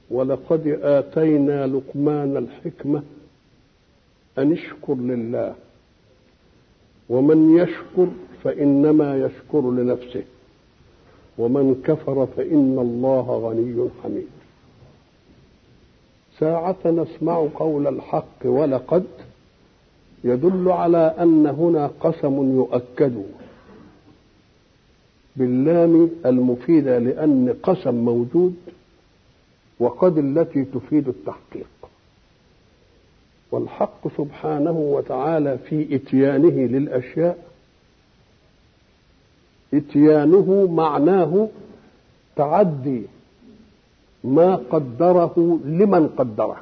ولقد آتينا لقمان الحكمة أن اشكر لله ومن يشكر فإنما يشكر لنفسه ومن كفر فإن الله غني حميد ساعة نسمع قول الحق ولقد يدل على أن هنا قسم يؤكد باللام المفيدة لأن قسم موجود وقد التي تفيد التحقيق والحق سبحانه وتعالى في اتيانه للاشياء اتيانه معناه تعدي ما قدره لمن قدره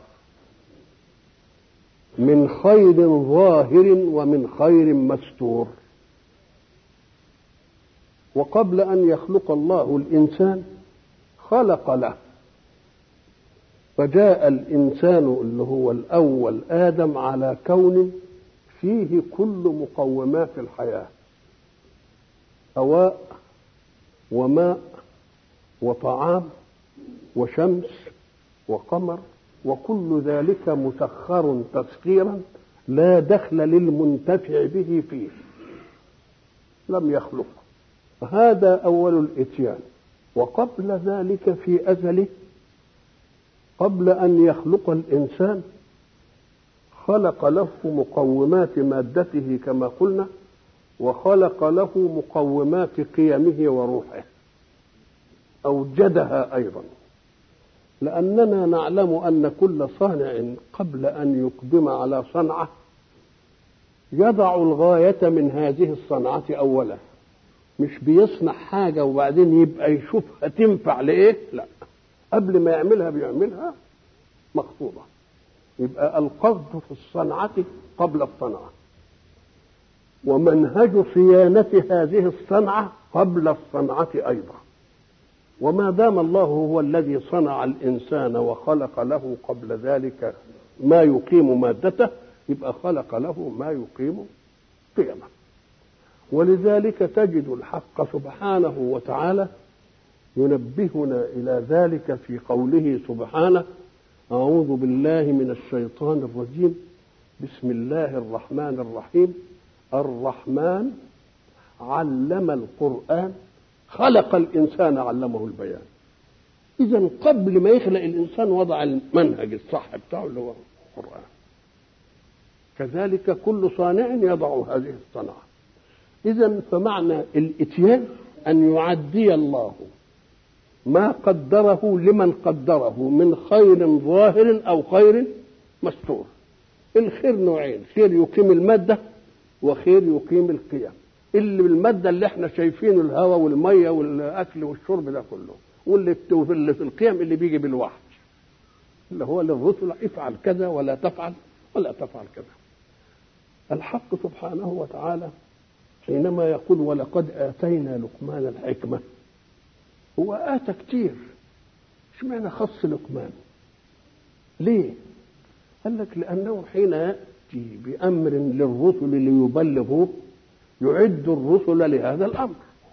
من خير ظاهر ومن خير مستور وقبل ان يخلق الله الانسان خلق له فجاء الإنسان اللي هو الأول آدم على كون فيه كل مقومات الحياة هواء وماء وطعام وشمس وقمر وكل ذلك مسخر تسخيرا لا دخل للمنتفع به فيه لم يخلقه هذا أول الإتيان وقبل ذلك في أزله قبل أن يخلق الإنسان خلق له مقومات مادته كما قلنا وخلق له مقومات قيمه وروحه أوجدها أيضا لأننا نعلم أن كل صانع قبل أن يقدم على صنعة يضع الغاية من هذه الصنعة أولا مش بيصنع حاجة وبعدين يبقى يشوفها تنفع لإيه لا قبل ما يعملها بيعملها مخطوطة يبقى القصد في الصنعة قبل الصنعة ومنهج صيانة هذه الصنعة قبل الصنعة أيضا وما دام الله هو الذي صنع الإنسان وخلق له قبل ذلك ما يقيم مادته يبقى خلق له ما يقيم قيمه ولذلك تجد الحق سبحانه وتعالى ينبهنا إلى ذلك في قوله سبحانه أعوذ بالله من الشيطان الرجيم بسم الله الرحمن الرحيم الرحمن علم القرآن خلق الإنسان علمه البيان إذا قبل ما يخلق الإنسان وضع المنهج الصح بتاعه اللي هو القرآن كذلك كل صانع يضع هذه الصنعة إذا فمعنى الإتيان أن يعدي الله ما قدره لمن قدره من خير ظاهر او خير مستور الخير نوعين خير يقيم الماده وخير يقيم القيم اللي بالماده اللي احنا شايفينه الهواء والميه والاكل والشرب ده كله واللي اللي في القيم اللي بيجي بالوحي اللي هو للرسل افعل كذا ولا تفعل ولا تفعل كذا الحق سبحانه وتعالى حينما يقول ولقد اتينا لقمان الحكمه هو آتى كتير اشمعنى خص لقمان ليه قال لك لأنه حين يأتي بأمر للرسل ليبلغوه يعد الرسل لهذا الأمر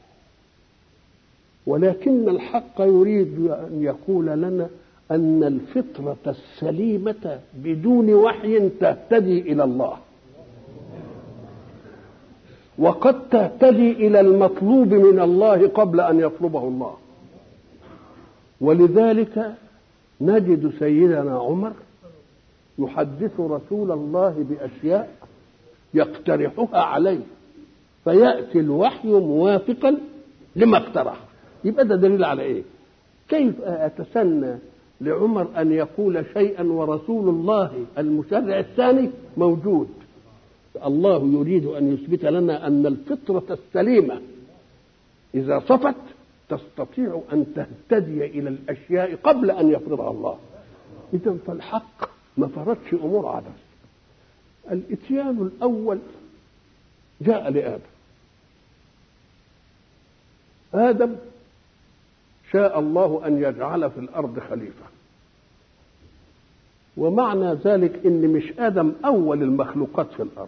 ولكن الحق يريد أن يقول لنا أن الفطرة السليمة بدون وحي تهتدي إلى الله وقد تهتدي إلى المطلوب من الله قبل أن يطلبه الله ولذلك نجد سيدنا عمر يحدث رسول الله باشياء يقترحها عليه فياتي الوحي موافقا لما اقترح يبقى ده دليل على ايه كيف اتسنى لعمر ان يقول شيئا ورسول الله المشرع الثاني موجود الله يريد ان يثبت لنا ان الفطره السليمه اذا صفت تستطيع أن تهتدي إلى الأشياء قبل أن يفرضها الله إذا فالحق ما فرضش أمور عبث الإتيان الأول جاء لآدم آدم شاء الله أن يجعل في الأرض خليفة ومعنى ذلك إن مش آدم أول المخلوقات في الأرض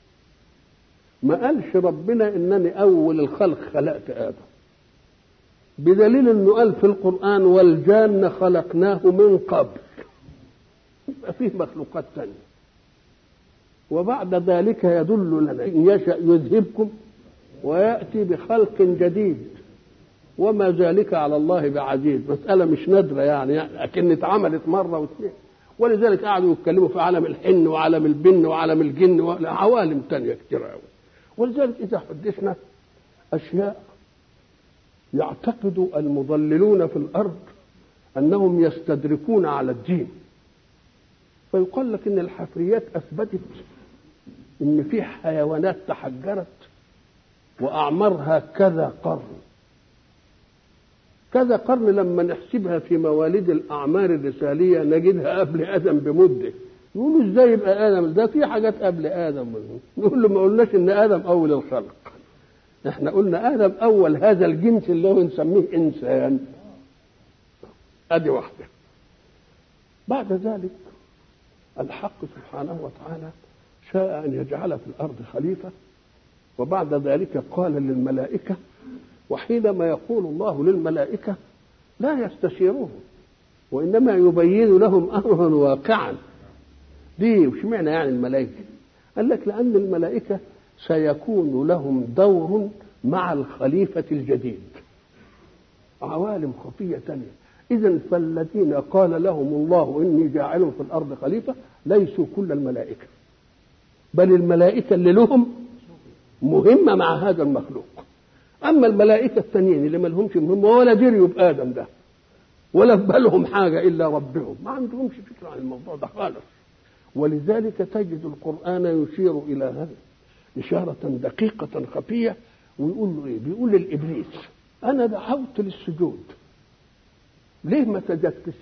ما قالش ربنا إنني أول الخلق خلقت آدم بدليل انه قال في القرآن والجان خلقناه من قبل يبقى فيه مخلوقات ثانية وبعد ذلك يدل لنا إن يشأ يذهبكم ويأتي بخلق جديد وما ذلك على الله بعزيز مسألة مش نادرة يعني, يعني لكن اتعملت مرة واثنين ولذلك قعدوا يتكلموا في عالم الحن وعالم البن وعالم الجن وعوالم تانية كتير قوي ولذلك إذا حدثنا أشياء يعتقد المضللون في الأرض أنهم يستدركون على الدين فيقال لك إن الحفريات أثبتت إن في حيوانات تحجرت وأعمارها كذا قرن كذا قرن لما نحسبها في مواليد الأعمار الرسالية نجدها قبل آدم بمدة يقولوا ازاي يبقى آدم ده في حاجات قبل آدم نقول له ما قلناش إن آدم أول الخلق احنا قلنا آدم أول هذا الجنس اللي هو نسميه إنسان أدي واحدة بعد ذلك الحق سبحانه وتعالى شاء أن يجعل في الأرض خليفة وبعد ذلك قال للملائكة وحينما يقول الله للملائكة لا يستشيرون وإنما يبين لهم أمرا واقعا دي وش معنى يعني الملائكة قال لك لأن الملائكة سيكون لهم دور مع الخليفة الجديد عوالم خفية تانية إذا فالذين قال لهم الله إني جاعل في الأرض خليفة ليسوا كل الملائكة بل الملائكة اللي لهم مهمة مع هذا المخلوق أما الملائكة التانيين اللي ما لهمش مهمة ولا دريوا بآدم ده ولا في بالهم حاجة إلا ربهم ما عندهمش فكرة عن الموضوع ده خالص ولذلك تجد القرآن يشير إلى هذا إشارة دقيقة خفية ويقول له إيه؟ بيقول للإبليس أنا دعوت للسجود ليه ما سجدتش؟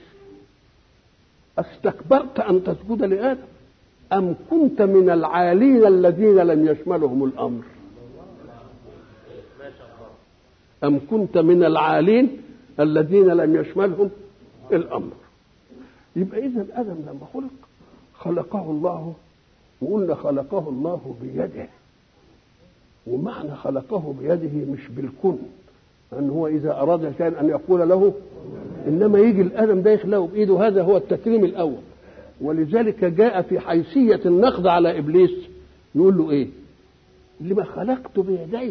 استكبرت أن تسجد لآدم أم كنت من العالين الذين لم يشملهم الأمر أم كنت من العالين الذين لم يشملهم الأمر يبقى إذا آدم لما خلق خلقه الله وقلنا خلقه الله بيده ومعنى خلقه بيده مش بالكن أن هو إذا أراد شيئا أن يقول له إنما يجي الآدم ده يخلقه بإيده هذا هو التكريم الأول ولذلك جاء في حيثية النقد على إبليس يقول له إيه لما خلقت بيدي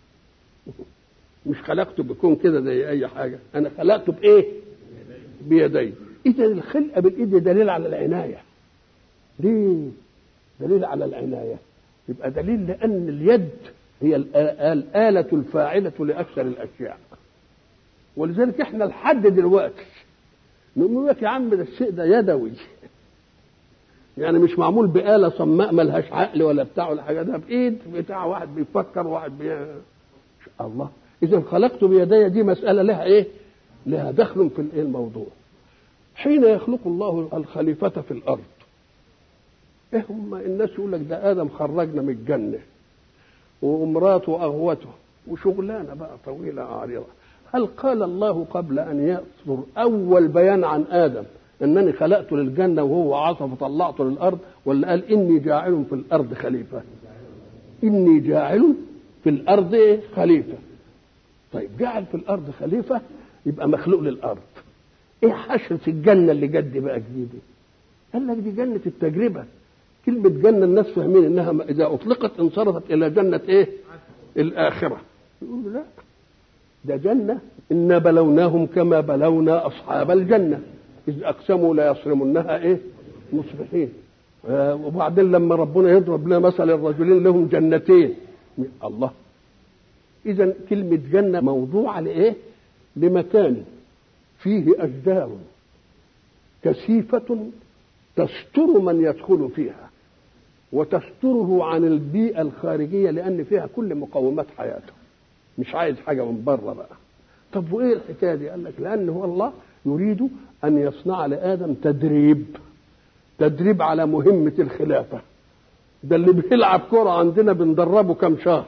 مش خلقته بكون كده زي أي حاجة أنا خلقته بإيه بيدي إذا الخلقة بالإيد دليل على العناية ليه دليل على العناية يبقى دليل لأن اليد هي الآلة الفاعلة لأكثر الأشياء ولذلك احنا لحد دلوقتي نقول لك يا عم ده الشيء ده يدوي يعني مش معمول بآلة صماء ملهاش عقل ولا بتاع ولا حاجة ده بإيد بتاع واحد بيفكر واحد بي... الله إذا خلقت بيدي دي مسألة لها إيه؟ لها دخل في الإيه الموضوع حين يخلق الله الخليفة في الأرض إيه هم الناس يقول لك ده آدم خرجنا من الجنة وامراته أغوته وشغلانة بقى طويلة عريضة هل قال الله قبل أن يصدر أول بيان عن آدم أنني خلقته للجنة وهو عصى فطلعته للأرض ولا قال إني جاعل في الأرض خليفة إني جاعل في الأرض إيه؟ خليفة طيب جعل في الأرض خليفة يبقى مخلوق للأرض إيه حشرة الجنة اللي جد بقى جديدة قال لك دي جنة التجربة كلمة جنة الناس فاهمين إنها إذا أطلقت انصرفت إلى جنة إيه؟ الآخرة يقولوا لا ده جنة إنا بلوناهم كما بلونا أصحاب الجنة إذ أقسموا لا يصرمنها إيه؟ مصبحين آه وبعدين لما ربنا يضرب لنا مثل الرجلين لهم جنتين الله إذا كلمة جنة موضوعة لإيه؟ لمكان فيه أشجار كثيفة تستر من يدخل فيها وتستره عن البيئة الخارجية لأن فيها كل مقومات حياته مش عايز حاجة من بره بقى طب وإيه الحكاية دي؟ قال لك لأن هو الله يريد أن يصنع لآدم تدريب تدريب على مهمة الخلافة ده اللي بيلعب كرة عندنا بندربه كم شهر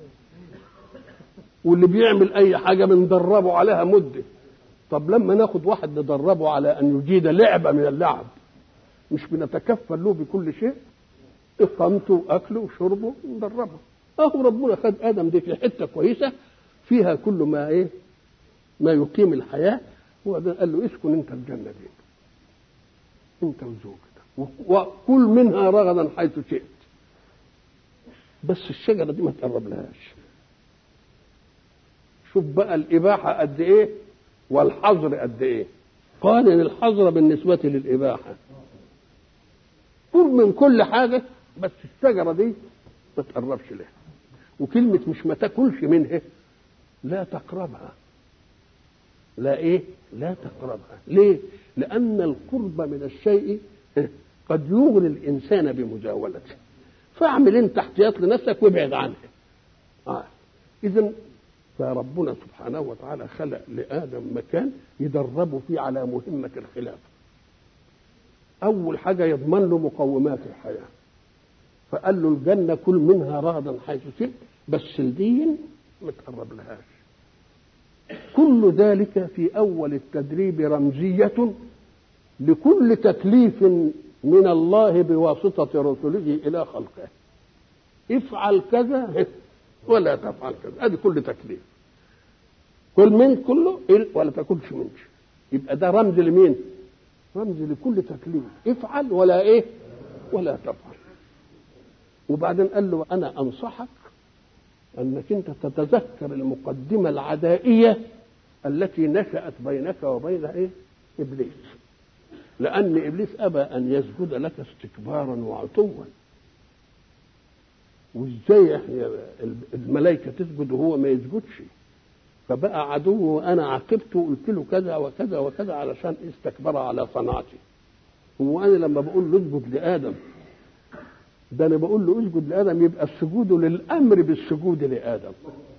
واللي بيعمل أي حاجة بندربه عليها مدة طب لما ناخد واحد ندربه على أن يجيد لعبة من اللعب مش بنتكفل له بكل شيء إقامته وأكله وشربه ندربه أهو ربنا خد آدم دي في حتة كويسة فيها كل ما إيه ما يقيم الحياه وبعدين قال له اسكن انت الجنه دي انت وزوجتك وكل منها رغدا حيث شئت بس الشجره دي ما تقرب لهاش شوف بقى الاباحه قد ايه والحظر قد ايه قال ان الحظر بالنسبه للاباحه كل من كل حاجه بس الشجره دي ما تقربش لها وكلمه مش ما تاكلش منها لا تقربها لا ايه لا تقربها ليه لان القرب من الشيء قد يغري الانسان بمجاولته فاعمل انت احتياط لنفسك وابعد عنها آه. اذا فربنا سبحانه وتعالى خلق لادم مكان يدربه فيه على مهمه الخلافه اول حاجه يضمن له مقومات الحياه فقال له الجنه كل منها رغدا حيث شئت بس الدين ما تقرب لهاش كل ذلك في اول التدريب رمزيه لكل تكليف من الله بواسطه رسله الى خلقه افعل كذا ولا تفعل كذا هذه كل تكليف كل من كله ولا تاكلش منه يبقى ده رمز لمين رمز لكل تكليف افعل ولا ايه ولا تفعل وبعدين قال له انا انصحك انك انت تتذكر المقدمه العدائيه التي نشات بينك وبين ايه ابليس لان ابليس ابى ان يسجد لك استكبارا وعتوا وازاي احنا الملائكه تسجد وهو ما يسجدش فبقى عدو وانا عاقبته وقلت له كذا وكذا وكذا علشان استكبر على صنعتي هو انا لما بقول له اسجد لادم ده انا بقول له اسجد لادم يبقى السجود للامر بالسجود لادم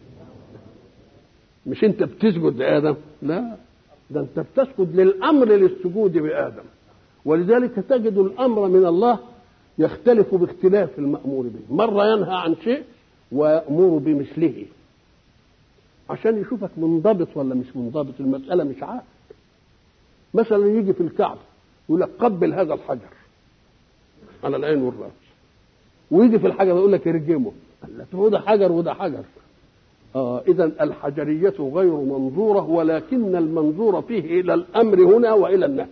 مش انت بتسجد لادم لا ده انت بتسجد للامر للسجود بادم ولذلك تجد الامر من الله يختلف باختلاف المامور به مره ينهى عن شيء ويامر بمثله عشان يشوفك منضبط ولا مش منضبط المساله مش عاقل مثلا يجي في الكعبه يقول لك قبل هذا الحجر على العين والراس ويجي في الحجر يقول لك ارجمه قال لك هو ده حجر وده حجر آه اذا الحجريه غير منظوره ولكن المنظور فيه الى الامر هنا والى النهي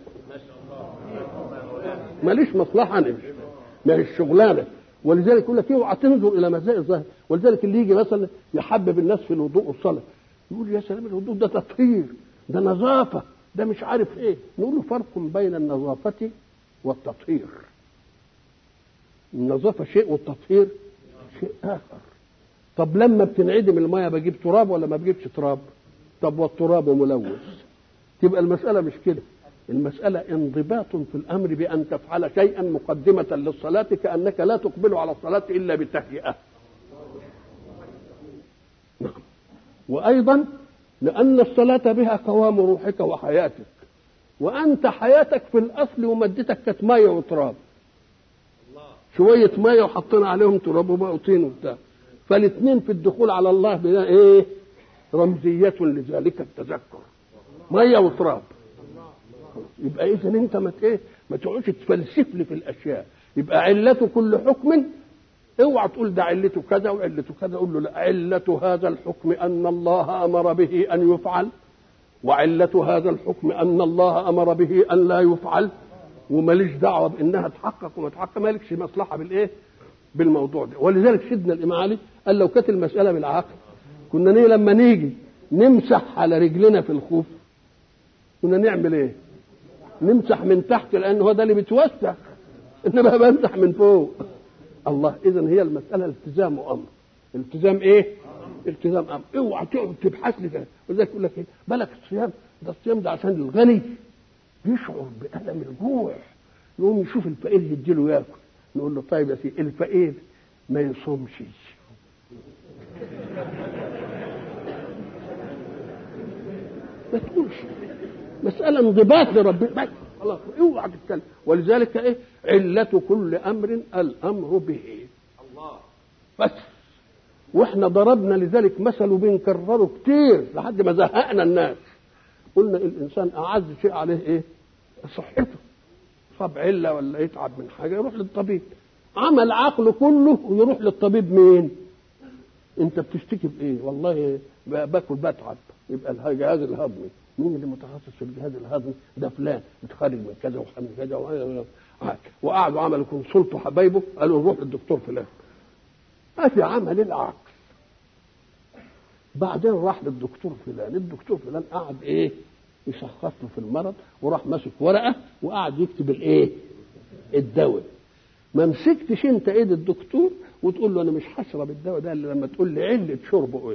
ماليش مصلحه انا ما هي الشغلانه ولذلك يقول لك اوعى تنظر الى مزايا الظاهر ولذلك اللي يجي مثلا يحبب الناس في الوضوء والصلاه يقول يا سلام الوضوء ده تطهير ده نظافه ده مش عارف ايه نقول له فرق بين النظافه والتطهير النظافه شيء والتطهير شيء اخر طب لما بتنعدم الميه بجيب تراب ولا ما بجيبش تراب طب والتراب ملوث تبقى المساله مش كده المسألة انضباط في الأمر بأن تفعل شيئا مقدمة للصلاة كأنك لا تقبل على الصلاة إلا بتهيئة نعم وأيضا لأن الصلاة بها قوام روحك وحياتك وأنت حياتك في الأصل ومادتك كانت مية وتراب شوية مية وحطينا عليهم تراب وبقوا طين وبتاع فالاثنين في الدخول على الله بنا ايه رمزية لذلك التذكر مية وتراب يبقى اذا انت ما ايه ما تقعدش تفلسف لي في الاشياء يبقى علة كل حكم اوعى تقول ده علته كذا وعلته كذا قول له لا علة هذا الحكم ان الله امر به ان يفعل وعلة هذا الحكم ان الله امر به ان لا يفعل وماليش دعوه بانها تحقق وما تحقق مالكش مصلحه بالايه؟ بالموضوع ده ولذلك سيدنا الامام علي قال لو كانت المساله بالعقل كنا نيجي لما نيجي نمسح على رجلنا في الخوف كنا نعمل ايه؟ نمسح من تحت لان هو ده اللي بيتوسخ انما بمسح من فوق الله اذا هي المساله التزام امر التزام ايه؟ التزام امر اوعى تقعد تبحث لي كده ولذلك يقول لك ايه؟ بالك الصيام ده الصيام ده عشان الغني يشعر بألم الجوع يقوم يشوف الفقير يديله ياكل نقول له طيب يا سيدي الفقير ما يصومش ما تقولش مسألة انضباط لربنا بس خلاص اوعى تتكلم ولذلك ايه علة كل أمر الأمر به الله بس واحنا ضربنا لذلك مثل وبنكرره كتير لحد ما زهقنا الناس قلنا الانسان اعز شيء عليه ايه صحته صاب عله ولا يتعب من حاجه يروح للطبيب عمل عقله كله ويروح للطبيب مين انت بتشتكي بايه والله باكل بتعب يبقى الجهاز الهضمي مين اللي متخصص في الجهاز الهضمي ده فلان متخرج من كذا ومن كذا و- وقعدوا عملوا كونسلت وحبايبه قالوا نروح للدكتور فلان ادي عمل العقل بعدين راح للدكتور فلان الدكتور فلان قعد ايه يشخص له في المرض وراح ماسك ورقه وقعد يكتب الايه الدواء ما مسكتش انت ايد الدكتور وتقول له انا مش هشرب الدواء ده الا لما تقول لي عله شربه ايه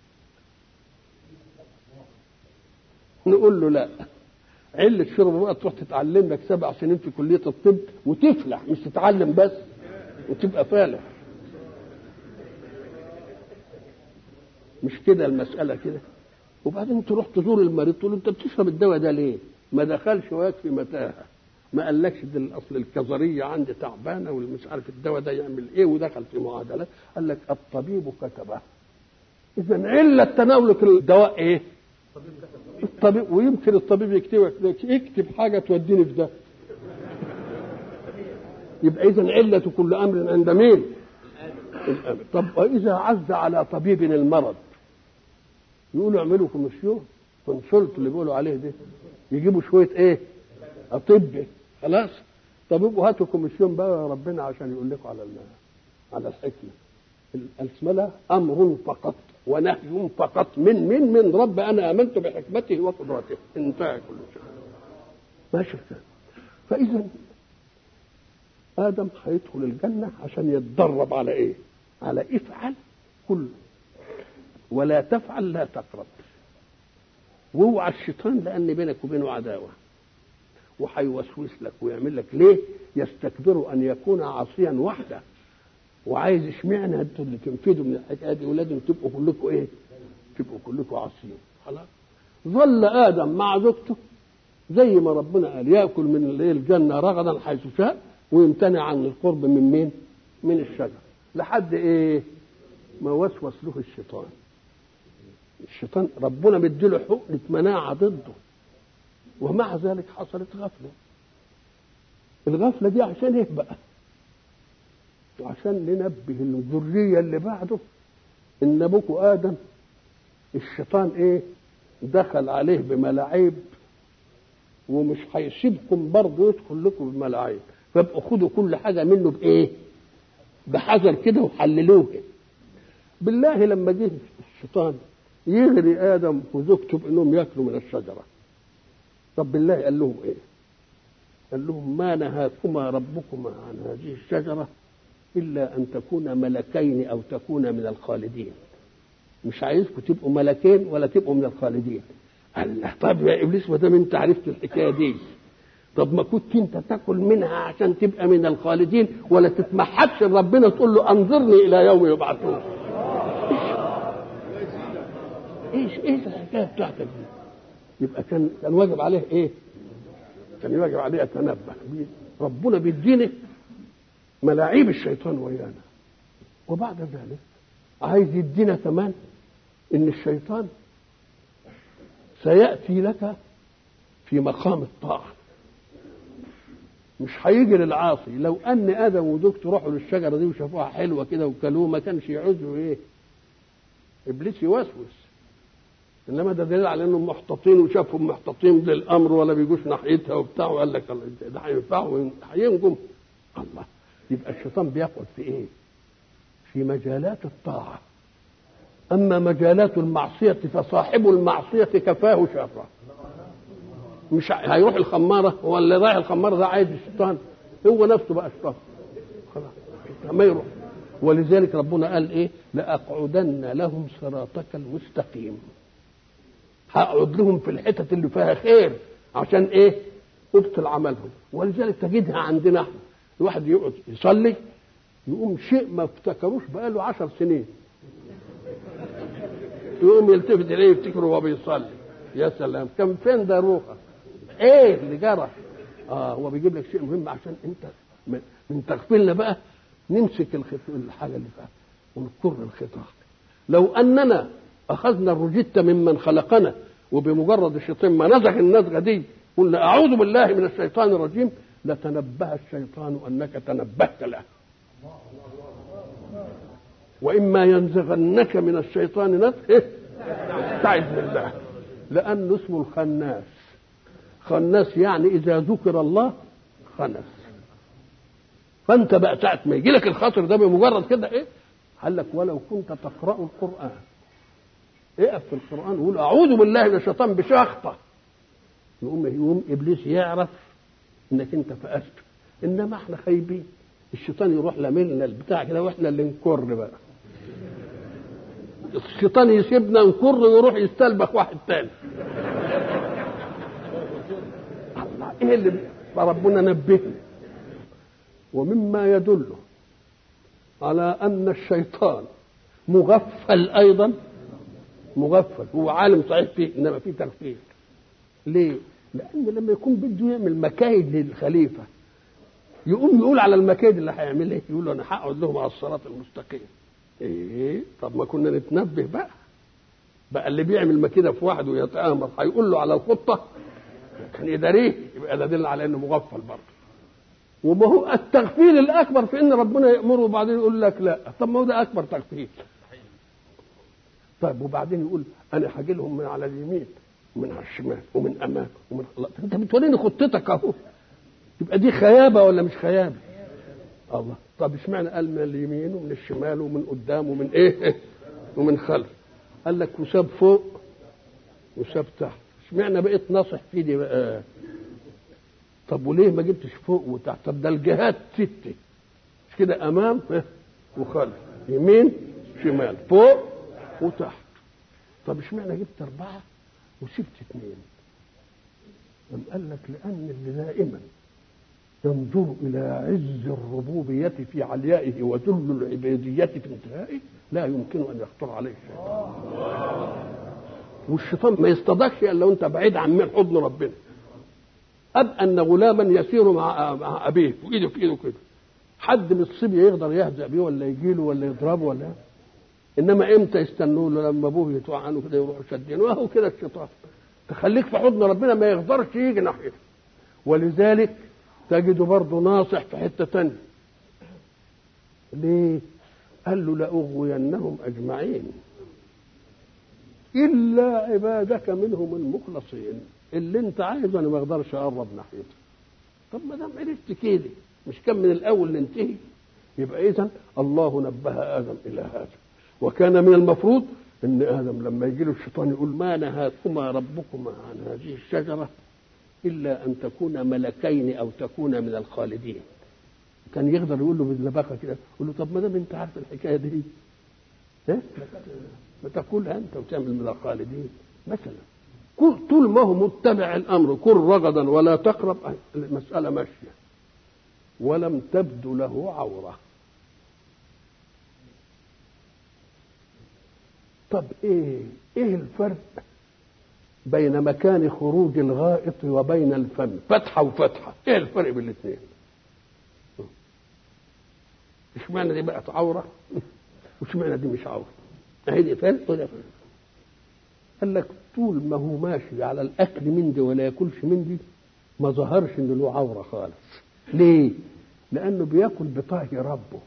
نقول له لا علة شربه بقى تروح تتعلم لك سبع سنين في كلية الطب وتفلح مش تتعلم بس وتبقى فالح مش كده المسألة كده وبعدين تروح تزور المريض تقول له انت بتشرب الدواء ده ليه؟ ما دخلش ويكفي متاهه ما قالكش ده الاصل الكظريه عندي تعبانه والمش عارف الدواء ده يعمل ايه ودخل في معادلات قال لك الطبيب كتبه اذا عله تناولك الدواء ايه؟ الطبيب ويمكن الطبيب يكتب لك اكتب حاجه توديني في ده يبقى اذا عله كل امر عند مين؟ الامر طب واذا عز على طبيب المرض يقولوا اعملوا كوميسيون كونسلت اللي بيقولوا عليه ده يجيبوا شويه ايه؟ اطباء خلاص طب يبقوا هاتوا كوميسيون بقى يا ربنا عشان يقول لكم على على الحكمه الاسمله امر فقط ونهي فقط من من من رب انا امنت بحكمته وقدرته انتهى كل شيء ماشي كده فاذا ادم هيدخل الجنه عشان يتدرب على ايه على افعل كل ولا تفعل لا تقرب واوعى الشيطان لان بينك وبينه عداوه وهيوسوس لك ويعمل لك ليه يستكبر ان يكون عاصيا وحده وعايز اشمعنى انتوا اللي تنفذوا من الحكايه دي ولازم تبقوا كلكم ايه؟ تبقوا كلكم عاصيين خلاص ظل ادم مع زوجته زي ما ربنا قال ياكل من الايه الجنه رغدا حيث شاء ويمتنع عن القرب من مين؟ من الشجر لحد ايه؟ ما وسوس له الشيطان الشيطان ربنا مديله حقنة مناعة ضده ومع ذلك حصلت غفلة الغفلة دي عشان ايه بقى؟ وعشان ننبه الذرية اللي بعده إن أبوكوا آدم الشيطان إيه؟ دخل عليه بملاعيب ومش هيسيبكم برضه يدخل لكم بملاعيب فابقوا خدوا كل حاجة منه بإيه؟ بحذر كده وحللوه بالله لما جه الشيطان يغري آدم وزوجته بأنهم ياكلوا من الشجرة طب بالله قال لهم إيه؟ قال لهم ما نهاكما ربكما عن هذه الشجرة إلا أن تكون ملكين أو تكون من الخالدين مش عايزكم تبقوا ملكين ولا تبقوا من الخالدين قال له طب يا إبليس ما دام أنت عرفت الحكاية دي طب ما كنت أنت تاكل منها عشان تبقى من الخالدين ولا تتمحكش لربنا تقول له أنظرني إلى يوم يبعثون ايش ايش الحكايه بتاعتك دي؟ يبقى كان كان واجب عليه ايه؟ كان واجب عليه يتنبه ربنا بيدينا ملاعيب الشيطان ويانا وبعد ذلك عايز يدينا كمان ان الشيطان سياتي لك في مقام الطاعه مش هيجي للعاصي لو ان ادم وزوجته راحوا للشجره دي وشافوها حلوه كده وكلوه ما كانش يعوزوا ايه ابليس يوسوس انما ده دليل على انهم محتاطين وشافهم محتاطين للامر ولا بيجوش ناحيتها وبتاع وقال لك ده هينفعوا هينجم الله يبقى الشيطان بيقعد في ايه؟ في مجالات الطاعه اما مجالات المعصيه فصاحب المعصيه كفاه شره مش هيروح الخماره هو اللي رايح الخماره ده عايز الشيطان هو نفسه بقى الشيطان خلاص ما يروح ولذلك ربنا قال ايه لاقعدن لهم صراطك المستقيم هقعد لهم في الحتت اللي فيها خير عشان ايه ابطل عملهم ولذلك تجدها عندنا احنا الواحد يقعد يصلي يقوم شيء ما افتكروش بقاله عشر سنين يقوم يلتفت اليه يفتكره وهو بيصلي يا سلام كان فين ده روحه ايه اللي جرى اه هو بيجيب لك شيء مهم عشان انت من تغفلنا بقى نمسك الخط... الحاجه اللي فيها ونكر الخطاب لو اننا اخذنا الرجتة ممن خلقنا وبمجرد الشيطان ما نزغ النزغه دي قلنا اعوذ بالله من الشيطان الرجيم لتنبه الشيطان انك تنبهت له واما ينزغنك من الشيطان نزغ استعذ بالله لانه اسمه الخناس خناس يعني اذا ذكر الله خنس فانت بقى ساعه ما يجي لك الخاطر ده بمجرد كده ايه قال لك ولو كنت تقرا القران اقف في القران وقول اعوذ بالله من الشيطان بشخطه يقوم يقوم ابليس يعرف انك انت فقست انما احنا خايبين الشيطان يروح لملنا البتاع كده واحنا اللي نكر بقى الشيطان يسيبنا نكر ويروح يستلبخ واحد تاني الله ايه اللي فربنا نبهنا ومما يدل على ان الشيطان مغفل ايضا مغفل هو عالم صحيح فيه انما فيه تغفيل ليه؟ لان لما يكون بده يعمل مكايد للخليفه يقوم يقول على المكايد اللي هيعملها ايه؟ يقول له انا هقعد لهم على الصراط المستقيم. ايه؟ طب ما كنا نتنبه بقى. بقى اللي بيعمل مكيده في واحد ويتآمر هيقول له على الخطه كان يداريه يبقى ده دل على انه مغفل برضه. وما هو التغفيل الاكبر في ان ربنا يامره وبعدين يقول لك لا، طب ما هو ده اكبر تغفيل. طيب وبعدين يقول انا هاجي لهم من على اليمين ومن على الشمال ومن امام ومن الله انت بتوريني خطتك اهو يبقى دي خيابه ولا مش خيابه؟ الله طب اشمعنى قال من اليمين ومن الشمال ومن قدام ومن ايه؟ ومن خلف قال لك وساب فوق وساب تحت اشمعنى بقيت ناصح في دي بقى طب وليه ما جبتش فوق وتحت طب ده الجهات ستة مش كده امام وخلف يمين شمال فوق وتحت طب اشمعنى جبت اربعه وسبت اثنين أم قال لك لأن اللي دائما ينظر إلى عز الربوبية في عليائه وذل العبادية في انتهائه لا يمكن أن يخطر عليه الشيطان والشيطان ما يصطدقش إلا وأنت بعيد عن من حضن ربنا أب أن غلاما يسير مع مع أبيه وإيده في إيده كده حد من الصبي يقدر يهزأ بيه ولا يجيله ولا يضربه ولا انما امتى يستنوا له لما ابوه يتوع عنه كده يروحوا شادين وهو كده الشيطان تخليك في حضن ربنا ما يقدرش يجي ناحيتك ولذلك تجده برضه ناصح في حته تانية ليه؟ قال له لأغوينهم أجمعين إلا عبادك منهم المخلصين اللي أنت عايز أنا ما أقدرش أقرب ناحيتك طب ما دام عرفت كده مش كان من الأول ننتهي يبقى إذا الله نبه آدم إلى هذا وكان من المفروض ان ادم لما يجي له الشيطان يقول ما نهاكما ربكما عن هذه الشجره الا ان تكونا ملكين او تكونا من الخالدين كان يقدر يقول له باللباقه كده يقول له طب ما دام انت عارف الحكايه دي ها ما تقولها انت وتعمل من الخالدين مثلا كل طول ما هو متبع الامر كن رغدا ولا تقرب المساله ماشيه ولم تبدو له عوره طب ايه ايه الفرق بين مكان خروج الغائط وبين الفم فتحة وفتحة ايه الفرق بين الاثنين اشمعنى دي بقت عورة واشمعنى دي مش عورة اهي دي فرق ولا فرق قال لك طول ما هو ماشي على الاكل من دي ولا ياكلش من دي ما ظهرش ان له عورة خالص ليه لانه بياكل بطهي ربه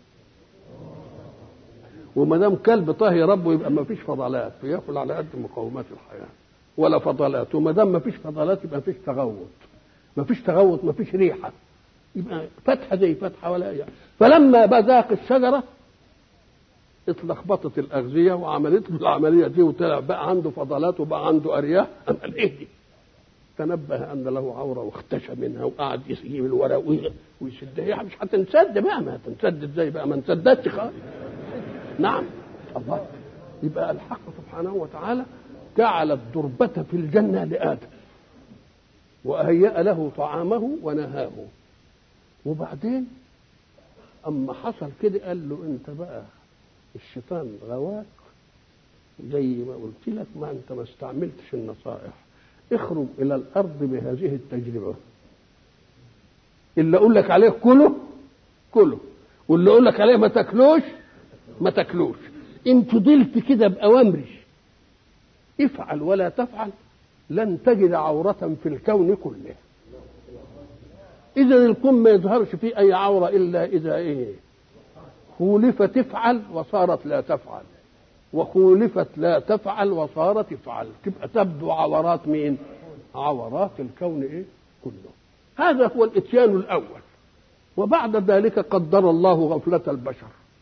وما دام كلب طهي ربه يبقى ما فيش فضلات بياكل على قد مقومات الحياه ولا فضلات وما دام ما فيش فضلات يبقى ما فيش تغوط ما فيش تغوط ما فيش ريحه يبقى فتحه زي فتحه ولا يعني. فلما بذاق الشجره اتلخبطت الاغذيه وعملت له العمليه دي وطلع بقى عنده فضلات وبقى عنده ارياح قال ايه دي؟ تنبه ان له عوره واختشى منها وقعد يجيب الورق ويسدها يعني مش هتنسد بقى ما هتنسد ازاي بقى ما انسدتش خالص نعم الله يبقى الحق سبحانه وتعالى جعل الدربة في الجنة لآدم وهيأ له طعامه ونهاه وبعدين أما حصل كده قال له أنت بقى الشيطان غواك زي ما قلت لك ما أنت ما استعملتش النصائح اخرج إلى الأرض بهذه التجربة اللي أقول لك عليه كله كله واللي أقول لك عليه ما تاكلوش ما تاكلوش ان فضلت كده باوامري افعل ولا تفعل لن تجد عورة في الكون كله إذا الكون ما يظهرش فيه أي عورة إلا إذا إيه خولف تفعل وصارت لا تفعل وخولفت لا تفعل وصارت افعل تبقى تبدو عورات مين عورات الكون ايه كله هذا هو الاتيان الاول وبعد ذلك قدر الله غفلة البشر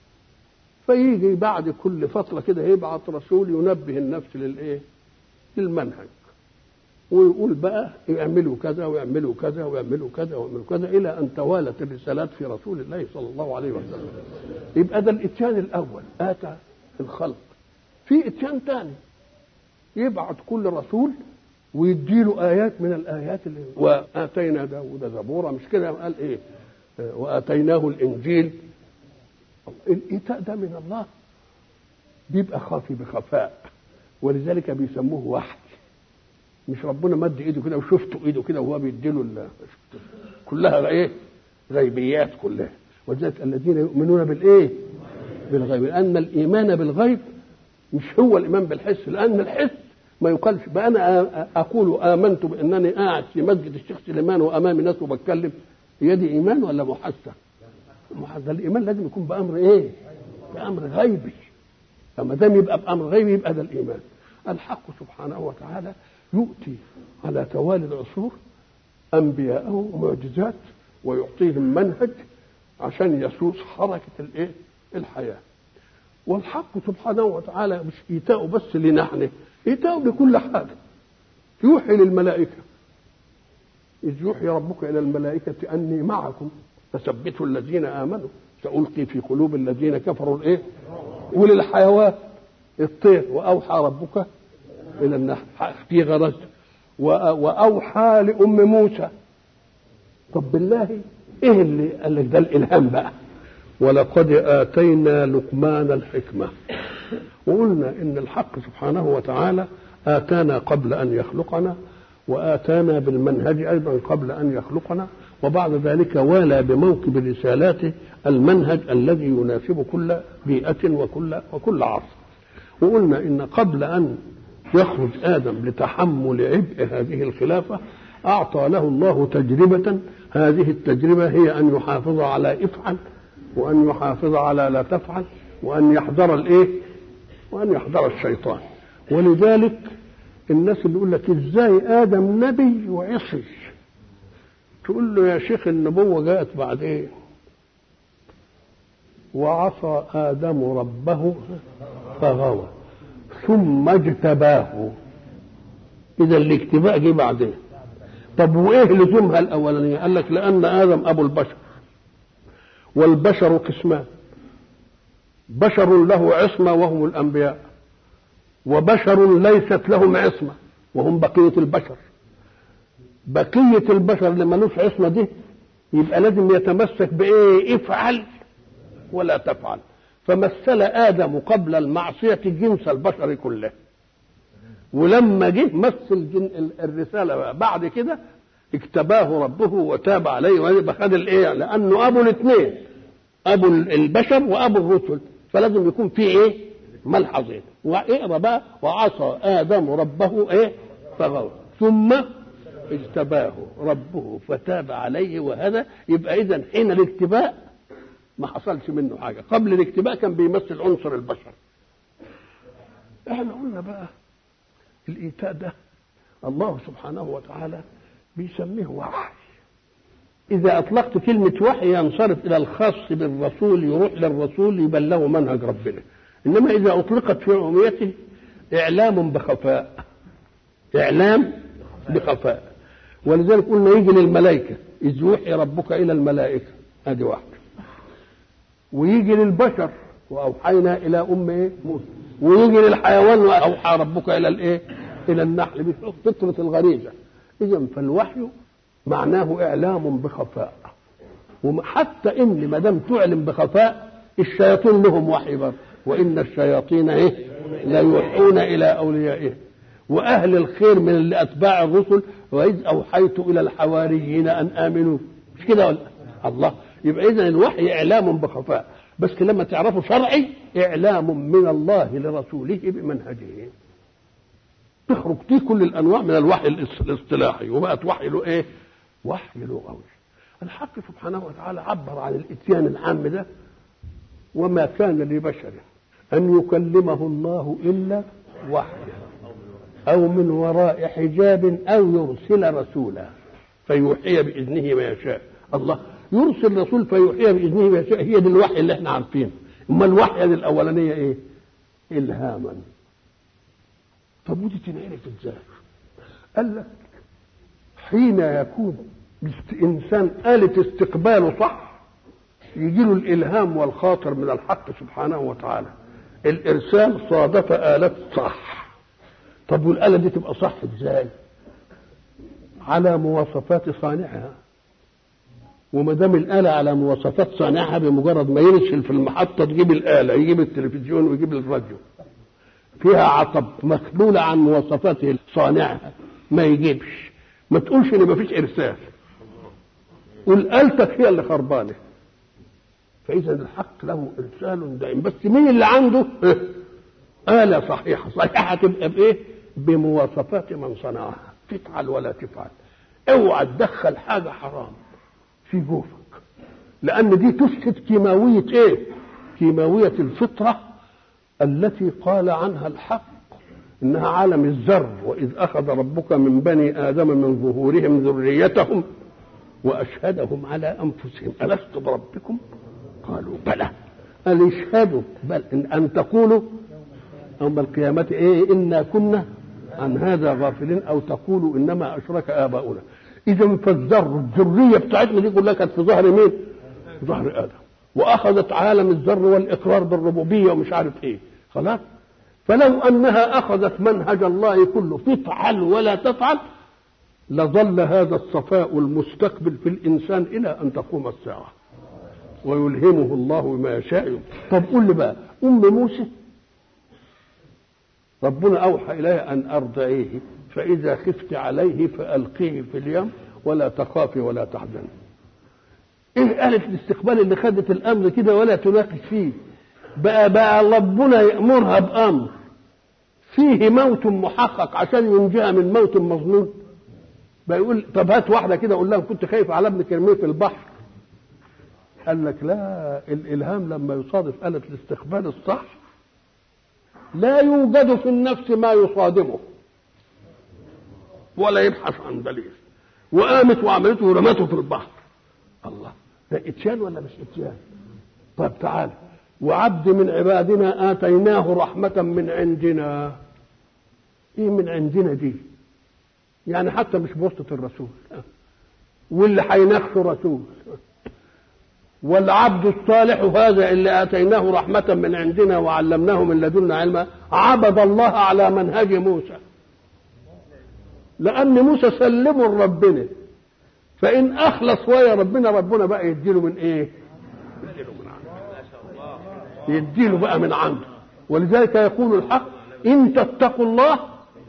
فيجي بعد كل فترة كده يبعث رسول ينبه النفس للايه للمنهج ويقول بقى يعملوا كذا ويعملوا كذا ويعملوا كذا ويعملوا كذا الى ان توالت الرسالات في رسول الله صلى الله عليه وسلم يبقى ده الاتيان الاول اتى الخلق في اتيان ثاني يبعث كل رسول ويديله ايات من الايات اللي واتينا داود زبورا مش كده قال ايه واتيناه الانجيل الايتاء ده من الله بيبقى خافي بخفاء ولذلك بيسموه وحي مش ربنا مد ايده كده وشفته ايده كده وهو بيديله كلها ايه غيبيات كلها ولذلك الذين يؤمنون بالايه بالغيب لان الايمان بالغيب مش هو الايمان بالحس لان الحس ما يقالش بقى انا اقول امنت بانني قاعد في مسجد الشيخ سليمان وامامي ناس وبتكلم هي دي ايمان ولا محسه؟ محسه الايمان لازم يكون بامر ايه؟ بامر غيبي فما دام يبقى بامر غيبي يبقى ده الايمان الحق سبحانه وتعالى يؤتي على توالي العصور انبياءه ومعجزات ويعطيهم منهج عشان يسوس حركه الايه؟ الحياه. والحق سبحانه وتعالى مش ايتاؤه بس لنا احنا، ايتاؤه لكل حاجه. يوحي للملائكه إذ يوحي ربك إلى الملائكة أني معكم فثبتوا الذين آمنوا سألقي في قلوب الذين كفروا الإيه؟ وللحيوان الطير وأوحى ربك إلى النحل في غرز وأوحى لأم موسى طب بالله إيه اللي قال لك ده الإلهام بقى ولقد آتينا لقمان الحكمة وقلنا إن الحق سبحانه وتعالى آتانا قبل أن يخلقنا وآتانا بالمنهج أيضا قبل أن يخلقنا وبعد ذلك والى بموكب رسالاته المنهج الذي يناسب كل بيئة وكل وكل عصر وقلنا إن قبل أن يخرج آدم لتحمل عبء هذه الخلافة أعطى له الله تجربة هذه التجربة هي أن يحافظ على افعل وأن يحافظ على لا تفعل وأن يحذر الإيه؟ وأن يحذر الشيطان ولذلك الناس اللي يقول لك ازاي ادم نبي وعصي تقول له يا شيخ النبوه جاءت بعد ايه وعصى ادم ربه فغوى ثم اجتباه اذا الاجتباء جه بعدين طب وايه لزومها الاولانيه قال لك لان ادم ابو البشر والبشر قسمان بشر له عصمه وهم الانبياء وبشر ليست لهم عصمه وهم بقيه البشر بقيه البشر اللي ملوش عصمه دي يبقى لازم يتمسك بايه افعل ولا تفعل فمثل ادم قبل المعصيه جنس البشر كله ولما جه مثل جن الرساله بعد كده اجتباه ربه وتاب عليه ويبقى خد الايه لانه ابو الاثنين ابو البشر وابو الرسل فلازم يكون في ايه ملحظين واقرا بقى وعصى ادم ربه ايه فغوى ثم اجتباه ربه فتاب عليه وهذا يبقى اذا حين الاجتباء ما حصلش منه حاجه قبل الاجتباء كان بيمثل عنصر البشر احنا قلنا بقى الايتاء ده الله سبحانه وتعالى بيسميه وحي إذا أطلقت كلمة وحي ينصرف إلى الخاص بالرسول يروح للرسول يبلغه منهج ربنا إنما إذا أطلقت في عموميته إعلام بخفاء إعلام بخفاء ولذلك قلنا يجي للملائكة إذ يوحي ربك إلى الملائكة هذه واحدة ويجي للبشر وأوحينا إلى أم إيه؟ موسى ويجي للحيوان وأوحى ربك إلى الإيه؟ إلى النحل بفطرة الغريزة إذا فالوحي معناه إعلام بخفاء وحتى إن ما دام تعلم بخفاء الشياطين لهم وحي برضه وإن الشياطين إيه؟ لا يوحون إلى أوليائهم وأهل الخير من اللي أتباع الرسل وإذ أوحيت إلى الحواريين أن آمنوا مش كده ولا الله يبقى إذا الوحي إعلام بخفاء بس لما تعرفوا شرعي إعلام من الله لرسوله بمنهجه تخرج دي كل الأنواع من الوحي الاصطلاحي وبقت وحي له إيه؟ وحي لغوي الحق سبحانه وتعالى عبر عن الاتيان العام ده وما كان لبشر أن يكلمه الله إلا وحيا أو من وراء حجاب أو يرسل رسولا فيوحي بإذنه ما يشاء الله يرسل رسول فيوحي بإذنه ما يشاء هي دي الوحي اللي احنا عارفينه أما الوحي دي الأولانية إيه؟ إلهاما طب ودي تنعرف إزاي؟ قال لك حين يكون إنسان آلة استقباله صح يجي له الإلهام والخاطر من الحق سبحانه وتعالى الإرسال صادف آلة صح طب والآلة دي تبقى صح إزاي؟ على مواصفات صانعها وما دام الآلة على مواصفات صانعها بمجرد ما يرسل في المحطة تجيب الآلة يجيب التلفزيون ويجيب الراديو فيها عصب مخلولة عن مواصفات صانعها ما يجيبش ما تقولش ان مفيش ارسال قول آلتك هي اللي خربانه فاذا الحق له ارسال دائم بس مين اللي عنده آلة صحيحة صحيحة تبقى بايه بمواصفات من صنعها تفعل ولا تفعل اوعى تدخل حاجة حرام في جوفك لان دي تفسد كيماوية ايه كيماوية الفطرة التي قال عنها الحق انها عالم الذر واذ اخذ ربك من بني ادم من ظهورهم ذريتهم واشهدهم على انفسهم الست بربكم قالوا بلى قال اشهدوا بل ان, أن تقولوا يوم القيامة ايه انا كنا عن هذا غافلين او تقولوا انما اشرك اباؤنا اذا فالذر الذريه بتاعتنا دي كلها كانت في ظهر مين؟ في ظهر ادم واخذت عالم الذر والاقرار بالربوبيه ومش عارف ايه خلاص فلو انها اخذت منهج الله كله تفعل ولا تفعل لظل هذا الصفاء المستقبل في الانسان الى ان تقوم الساعه ويلهمه الله بما يشاء طب قول لي بقى ام موسى ربنا اوحى اليها ان ارضعيه فاذا خفت عليه فالقيه في اليم ولا تخافي ولا تحزني ايه آلة الاستقبال اللي خدت الامر كده ولا تناقش فيه بقى بقى ربنا يأمرها بأمر فيه موت محقق عشان ينجيها من موت مظنون بقى يقول طب هات واحدة كده قول لها كنت خايف على ابنك ارميه في البحر قال لك لا الإلهام لما يصادف آلة الاستقبال الصح لا يوجد في النفس ما يصادمه ولا يبحث عن دليل وقامت وعملته ورمته في البحر الله ده اتيان ولا مش اتيان طيب تعالى وعبد من عبادنا آتيناه رحمة من عندنا ايه من عندنا دي يعني حتى مش بواسطة الرسول واللي هينخش رسول والعبد الصالح هذا اللي آتيناه رحمة من عندنا وعلمناه من لدنا علما عبد الله على منهج موسى لأن موسى سلمه لربنا فإن أخلص ويا ربنا ربنا بقى يديله من إيه؟ يديله من عنده يديله بقى من عنده ولذلك يقول الحق إن تتقوا الله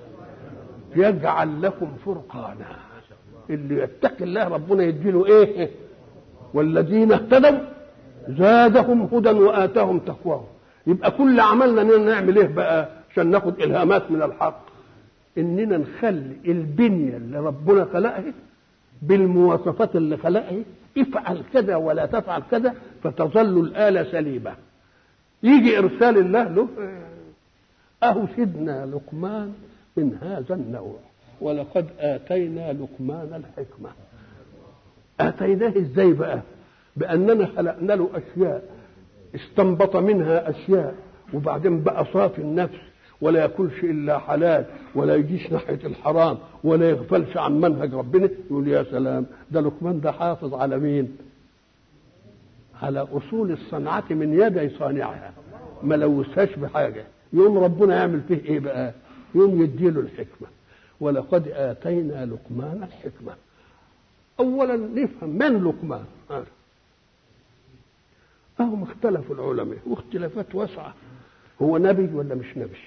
يجعل لكم فرقانا اللي يتقي الله ربنا يديله إيه؟ والذين اهتدوا زادهم هدى وآتاهم تقواهم يبقى كل عملنا اننا نعمل ايه بقى عشان ناخد الهامات من الحق اننا نخلي البنيه اللي ربنا خلقها بالمواصفات اللي خلقها افعل كذا ولا تفعل كذا فتظل الآلة سليمة يجي إرسال الله له أهو سيدنا لقمان من هذا النوع ولقد آتينا لقمان الحكمة آتيناه إزاي بقى بأننا خلقنا له أشياء استنبط منها أشياء وبعدين بقى صافي النفس ولا ياكلش الا حلال ولا يجيش ناحيه الحرام ولا يغفلش عن منهج ربنا يقول يا سلام ده لقمان ده حافظ على مين؟ على اصول الصنعه من يدي صانعها ما لوثهاش بحاجه يوم ربنا يعمل فيه ايه بقى؟ يوم يديله الحكمه ولقد اتينا لقمان الحكمه اولا نفهم من لقمان هم اختلفوا العلماء واختلافات واسعه هو نبي ولا مش نبي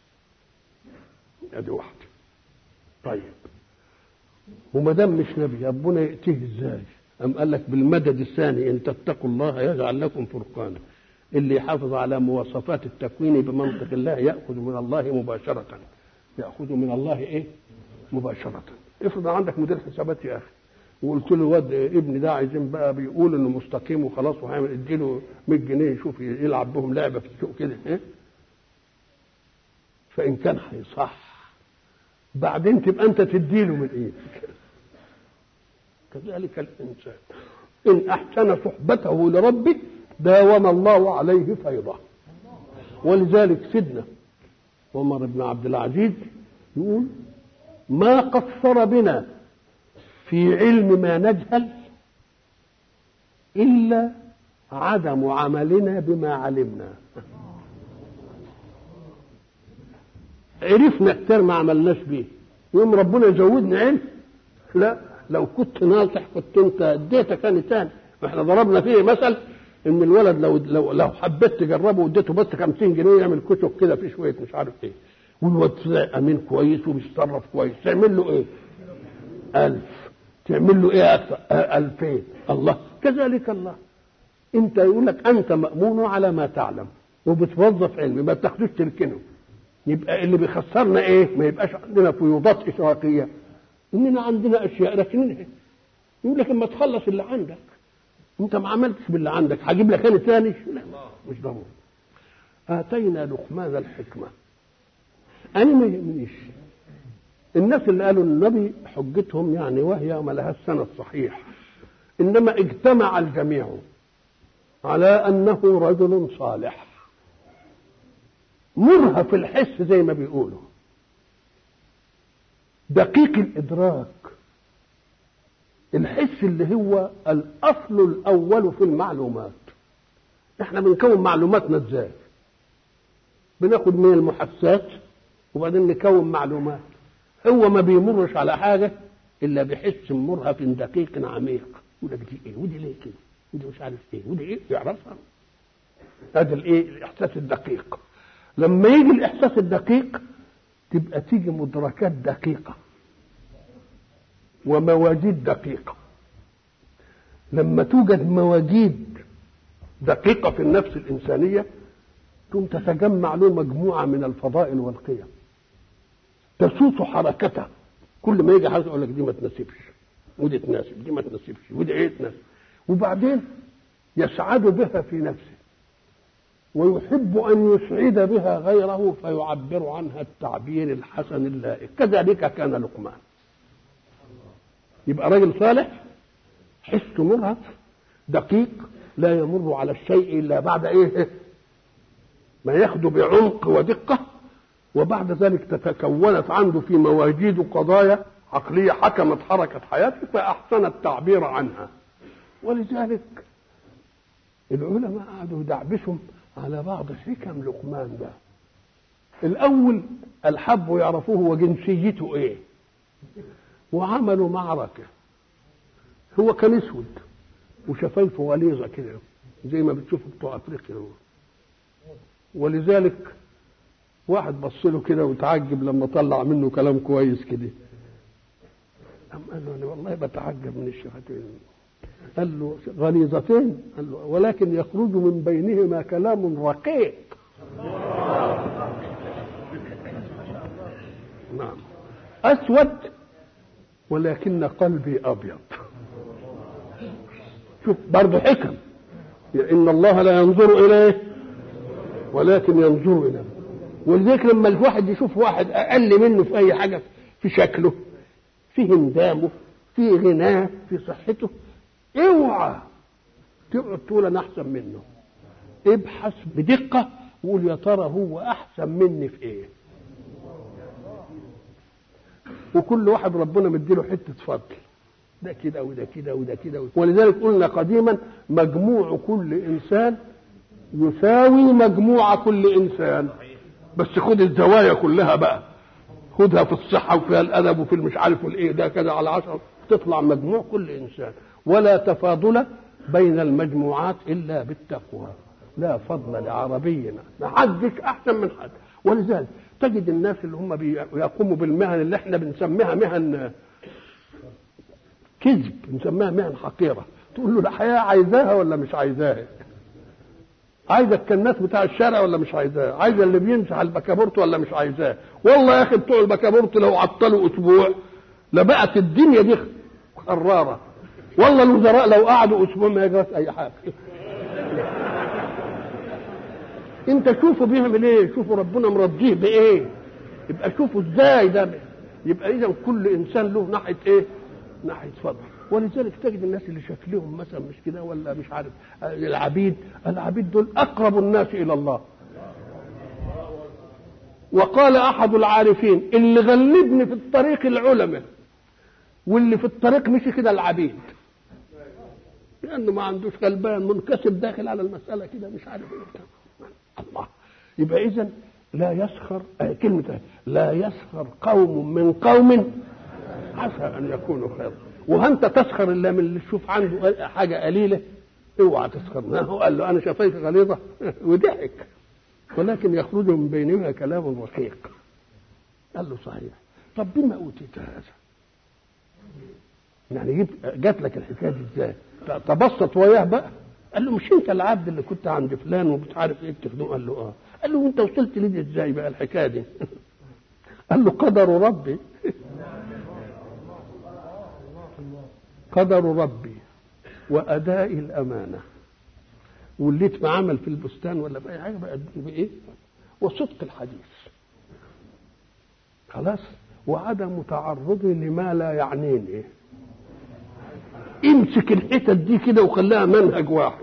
ادي واحده طيب وما دام مش نبي ربنا ياتيه ازاي أم قال لك بالمدد الثاني ان تتقوا الله يجعل لكم فرقانا اللي يحافظ على مواصفات التكوين بمنطق الله ياخذ من الله مباشره ياخذ من الله ايه مباشره افرض عندك مدير حسابات يا اخي وقلت له واد ابني ده عايزين بقى بيقول انه مستقيم وخلاص وهيعمل اديله 100 جنيه يشوف يلعب بهم لعبه في السوق كده ايه فان كان هيصح بعدين تبقى انت تديله من ايدك كذلك الانسان ان احسن صحبته لربه داوم الله عليه فيضه ولذلك سيدنا عمر بن عبد العزيز يقول ما قصر بنا في علم ما نجهل إلا عدم عملنا بما علمنا عرفنا كتير ما عملناش بيه يوم ربنا يزودنا علم لا لو كنت ناصح كنت انت اديتك انا تاني واحنا ضربنا فيه مثل ان الولد لو لو لو حبيت تجربه واديته بس 50 جنيه يعمل كتب كده في شويه مش عارف ايه والواد امين كويس وبيتصرف كويس تعمل له ايه؟ ألف تعمل له ايه اكثر؟ ألفين الله كذلك الله انت يقول لك انت مامون على ما تعلم وبتوظف علم ما بتاخدوش تركنه يبقى اللي بيخسرنا ايه؟ ما يبقاش عندنا فيوضات اشراقيه اننا عندنا اشياء لكن يقول لك اما تخلص اللي عندك انت ما عملتش باللي عندك هجيب لك انا تاني لا مش ضروري اتينا لقمان الحكمه انا ما يهمنيش الناس اللي قالوا النبي حجتهم يعني وهي ما لها السند صحيح انما اجتمع الجميع على انه رجل صالح مرهف الحس زي ما بيقولوا دقيق الادراك الحس اللي هو الاصل الاول في المعلومات احنا بنكون معلوماتنا ازاي بناخد من المحسات وبعدين نكون معلومات هو ما بيمرش على حاجه الا بحس مرهف دقيق عميق يقول لك دي ايه ودي ليه كده ودي مش عارف ايه ودي ايه يعرفها هذا الايه الاحساس الدقيق لما يجي الاحساس الدقيق تبقى تيجي مدركات دقيقه ومواجيد دقيقه لما توجد مواجيد دقيقه في النفس الانسانيه ثم تتجمع له مجموعه من الفضائل والقيم تسوس حركته كل ما يجي حاجه يقول لك دي ما تناسبش ودي تناسب دي ما تناسبش ودي ايه تناسب وبعدين يسعد بها في نفسه ويحب ان يسعد بها غيره فيعبر عنها التعبير الحسن اللائق كذلك كان لقمان يبقى راجل صالح حس مرهف دقيق لا يمر على الشيء الا بعد ايه ما ياخده بعمق ودقه وبعد ذلك تتكونت عنده في مواجيد قضايا عقليه حكمت حركه حياته فاحسن التعبير عنها ولذلك العلماء قعدوا يدعبسهم على بعض حكم لقمان ده الاول الحبوا يعرفوه وجنسيته ايه وعملوا معركه هو كان اسود وشفايفه غليظه كده زي ما بتشوفوا بتوع افريقيا ولذلك واحد بص له كده وتعجب لما طلع منه كلام كويس كده قام قال له انا والله بتعجب من الشفتين قال له غليظتين قال له ولكن يخرج من بينهما كلام رقيق نعم اسود ولكن قلبي ابيض شوف برضه حكم ان الله لا ينظر اليه ولكن ينظر الى ولذلك لما الواحد يشوف واحد اقل منه في اي حاجه في شكله في هندامه في غناه في صحته اوعى تقعد تقول انا احسن منه ابحث بدقه وقول يا ترى هو احسن مني في ايه وكل واحد ربنا مديله حته فضل ده كده وده كده وده كده ولذلك قلنا قديما مجموع كل انسان يساوي مجموع كل انسان بس خد الزوايا كلها بقى خدها في الصحة وفيها الأدب وفي المش عارف والإيه ده كده على عشرة تطلع مجموع كل إنسان ولا تفاضل بين المجموعات إلا بالتقوى لا فضل لعربينا ما حدش أحسن من حد ولذلك تجد الناس اللي هم بيقوموا بالمهن اللي احنا بنسميها مهن كذب بنسميها مهن حقيرة تقول له الحياة عايزاها ولا مش عايزاها عايزه الكناس بتاع الشارع ولا مش عايزاه عايزه اللي بيمسح البكابورت ولا مش عايزاه والله يا اخي بتوع البكابورت لو عطلوا اسبوع لبقت الدنيا دي خراره والله الوزراء لو قعدوا اسبوع ما يجراش اي حاجه انت شوفوا بيعمل ايه شوفوا ربنا مرضيه بايه يبقى شوفوا ازاي ده يبقى اذا كل انسان له ناحيه ايه ناحيه فضل ولذلك تجد الناس اللي شكلهم مثلا مش كده ولا مش عارف العبيد العبيد دول اقرب الناس الى الله وقال احد العارفين اللي غلبني في الطريق العلماء واللي في الطريق مشي كده العبيد لانه ما عندوش غلبان منكسب داخل على المساله كده مش عارف ايه الله يبقى اذا لا يسخر آه كلمة لا يسخر قوم من قوم عسى أن يكونوا خيرا وأنت تسخر إلا من اللي تشوف عنده حاجة قليلة اوعى تسخر هو قال له أنا شفيت غليظة وضحك ولكن يخرج من بينها كلام رقيق قال له صحيح طب بما أوتيت هذا يعني جبت جات لك الحكايه دي ازاي؟ تبسط وياه بقى قال له مش انت العبد اللي كنت عند فلان ومش عارف ايه بتخدمه قال له اه قال له انت وصلت لي ازاي بقى الحكايه دي قال له قدر ربي قدر ربي واداء الامانه وليت بعمل في البستان ولا في اي حاجه بقى بايه وصدق الحديث خلاص وعدم تعرضي لما لا يعنيني امسك الحتت دي كده وخليها منهج واحد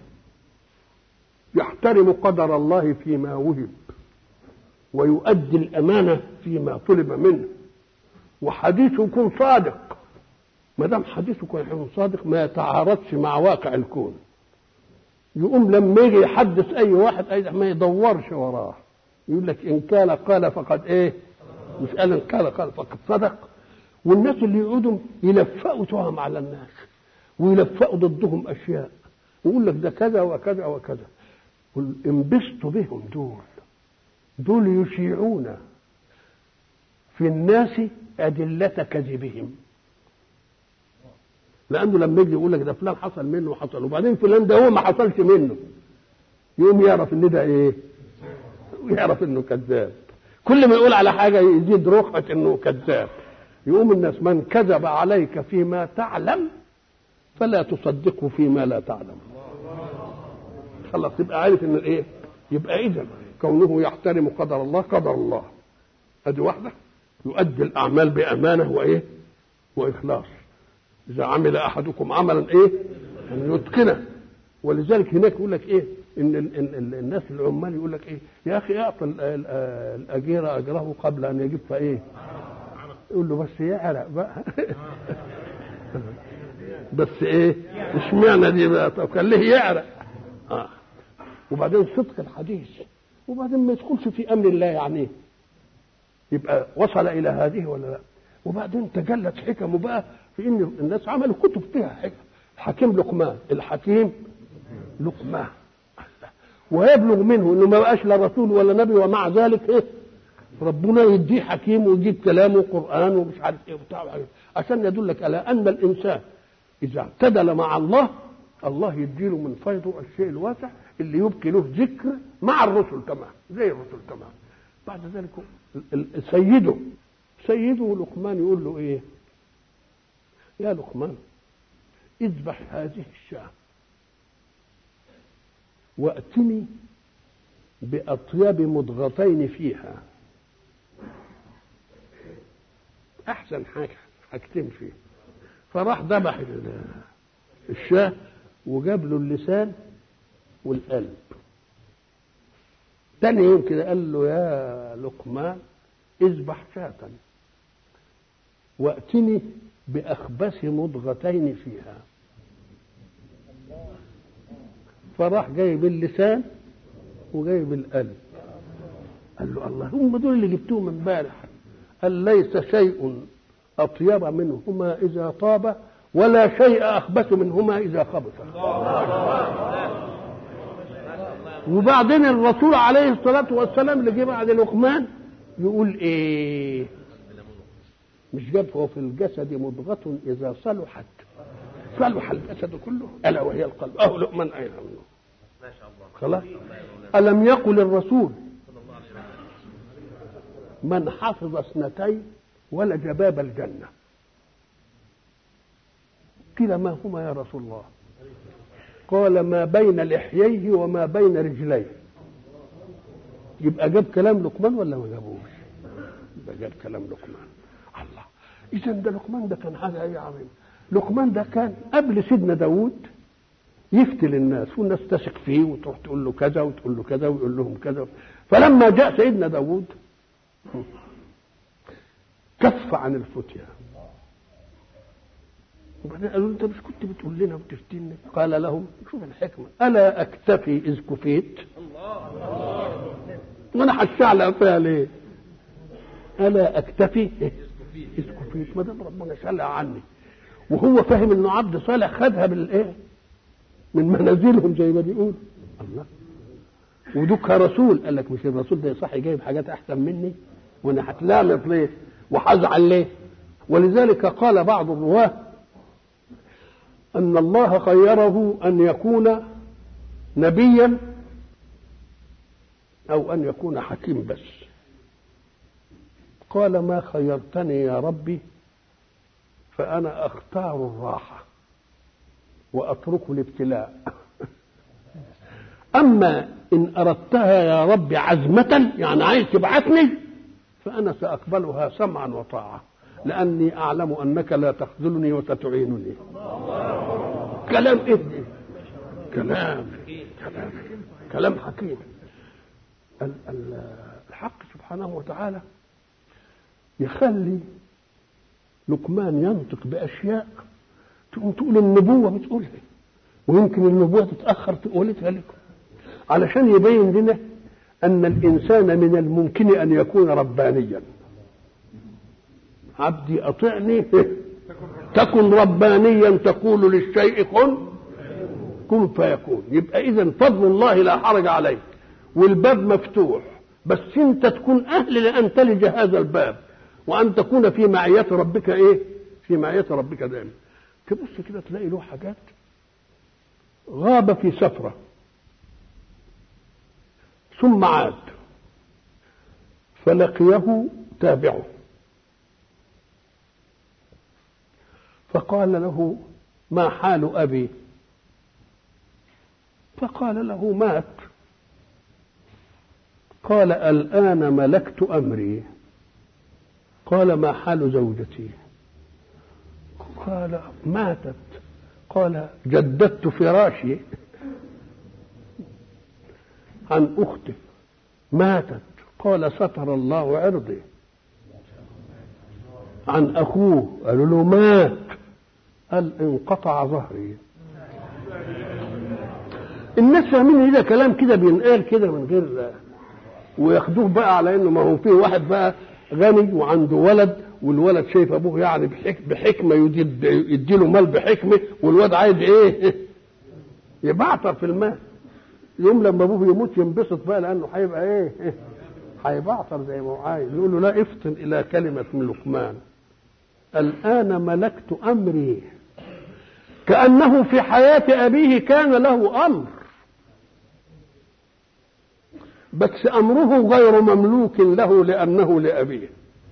يحترم قدر الله فيما وهب ويؤدي الأمانة فيما طلب منه وحديثه يكون صادق ما دام حديثه يكون صادق ما يتعارضش مع واقع الكون يقوم لما يجي يحدث أي واحد أي ما يدورش وراه يقول لك إن كان قال فقد إيه مش قال إن كان قال فقد صدق والناس اللي يقعدوا يلفقوا تهم على الناس ويلفقوا ضدهم أشياء ويقول لك ده كذا وكذا وكذا قل انبسطوا بهم دول دول يشيعون في الناس أدلة كذبهم لأنه لما يجي يقول لك ده فلان حصل منه وحصل وبعدين فلان ده هو ما حصلش منه يقوم يعرف ان ده ايه ويعرف انه كذاب كل ما يقول على حاجة يزيد رقعة انه كذاب يقوم الناس من كذب عليك فيما تعلم فلا تصدقه فيما لا تعلم خلاص يبقى عارف ان الايه يبقى اذا كونه يحترم قدر الله قدر الله ادي واحده يؤدي الاعمال بامانه وايه واخلاص اذا عمل احدكم عملا ايه ان يتقنه ولذلك هناك يقول لك ايه ان ال ال ال الناس العمال يقول لك ايه يا اخي اعطي الاجير اجره قبل ان يجب فايه يقول له بس يعرق بقى بس ايه اشمعنى دي بقى طب كان ليه يعرق آه. وبعدين صدق الحديث وبعدين ما يدخلش في امر الله يعني يبقى وصل الى هذه ولا لا وبعدين تجلت حكمه بقى في ان الناس عملوا كتب فيها حكم الحكيم لقمان الحكيم لقمان ويبلغ منه انه ما بقاش لا رسول ولا نبي ومع ذلك ايه ربنا يديه حكيم ويجيب كلامه قران ومش عارف ايه وبتاع عشان يدلك على ان الانسان اذا اعتدل مع الله الله يديله من فيضه الشيء الواسع اللي يبقي له ذكر مع الرسل كمان زي الرسل كمان بعد ذلك سيده سيده لقمان يقول له ايه يا لقمان اذبح هذه الشاة واتني بأطيب مضغتين فيها أحسن حاجة حاجتين فيه فراح ذبح الشاة وجاب له اللسان والقلب تاني يوم كده قال له يا لقمان اذبح شاة واتني بأخبث مضغتين فيها فراح جايب اللسان وجايب القلب قال له الله هم دول اللي جبتوهم امبارح قال ليس شيء أطيب منهما إذا طاب ولا شيء أخبث منهما إذا خبث وبعدين الرسول عليه الصلاة والسلام اللي جه بعد لقمان يقول إيه مش جاب هو في الجسد مضغة إذا صلحت صلح الجسد كله ألا وهي القلب أهو لقمان أين منه ما شاء الله خلاص ألم يقل الرسول من حفظ اثنتين ولج باب الجنة قيل ما هما يا رسول الله قال ما بين لحييه وما بين رجليه يبقى جاب كلام لقمان ولا ما جابوش ده جاب كلام لقمان الله اذا ده لقمان ده كان حاجه ايه عظيمه لقمان ده كان قبل سيدنا داوود يفتي للناس والناس تثق فيه وتروح تقول له كذا وتقول له كذا ويقول لهم كذا فلما جاء سيدنا داوود كف عن الفتيا وبعدين قالوا له انت مش كنت بتقول لنا وتفتينا قال لهم شوف الحكمه الا اكتفي اذ كفيت وانا هشعلق فيها ليه الا اكتفي اذ كفيت ما دام ربنا شلق عني وهو فاهم انه عبد صالح خدها بالايه من منازلهم زي ما بيقول الله ودك رسول قال لك مش الرسول ده صح جايب حاجات احسن مني وانا هتلامط ليه وهزعل ليه ولذلك قال بعض الرواه ان الله خيره ان يكون نبيا او ان يكون حكيم بس قال ما خيرتني يا ربي فانا اختار الراحه واترك الابتلاء اما ان اردتها يا رب عزمه يعني عايز تبعثني فانا ساقبلها سمعا وطاعه لاني اعلم انك لا تخذلني وستعينني كلام ايه ده؟ كلام كلام كلام حكيم ال- ال- الحق سبحانه وتعالى يخلي لقمان ينطق باشياء تقوم تقول النبوه بتقولها ويمكن النبوه تتاخر تقولتها لكم علشان يبين لنا ان الانسان من الممكن ان يكون ربانيا عبدي اطعني تكن ربانيا تقول للشيء كن كن فيكون يبقى اذا فضل الله لا حرج عليك والباب مفتوح بس انت تكون اهل لان تلج هذا الباب وان تكون في معيه ربك ايه في معيه ربك دائما تبص كده تلاقي له حاجات غاب في سفره ثم عاد فلقيه تابعه فقال له ما حال ابي فقال له مات قال الان ملكت امري قال ما حال زوجتي قال ماتت قال جددت فراشي عن اخته ماتت قال ستر الله عرضي عن اخوه قالوا له مات قال انقطع ظهري الناس فاهمين ده كلام كده بينقال كده من غير وياخدوه بقى على انه ما هو فيه واحد بقى غني وعنده ولد والولد شايف ابوه يعني بحك بحكمه يدي يديله مال بحكمه والواد عايز ايه؟ يبعتر في المال يوم لما ابوه يموت ينبسط بقى لانه هيبقى ايه؟ هيبعتر زي ما هو عايز يقول له لا افطن الى كلمه من لقمان الان ملكت امري كانه في حياه ابيه كان له امر بس امره غير مملوك له لانه لابيه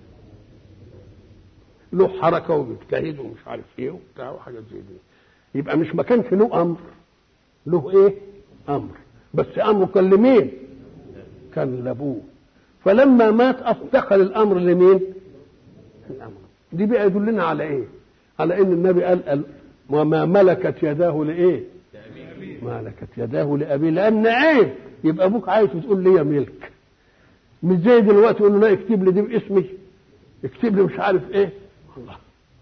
له حركه وبيجتهد ومش عارف ايه وبتاع وحاجات زي دي يبقى مش ما كانش له امر له ايه امر بس امره كان لمين كان لابوه فلما مات انتقل الامر لمين الامر دي بقى يدلنا على ايه على ان النبي قال, قال وما ملكت يداه لايه ملكت يداه لابيه لان عيب يبقى ابوك عايز تقول لي ملك مش زي دلوقتي يقول له لا اكتب لي دي باسمي اكتب لي مش عارف ايه الله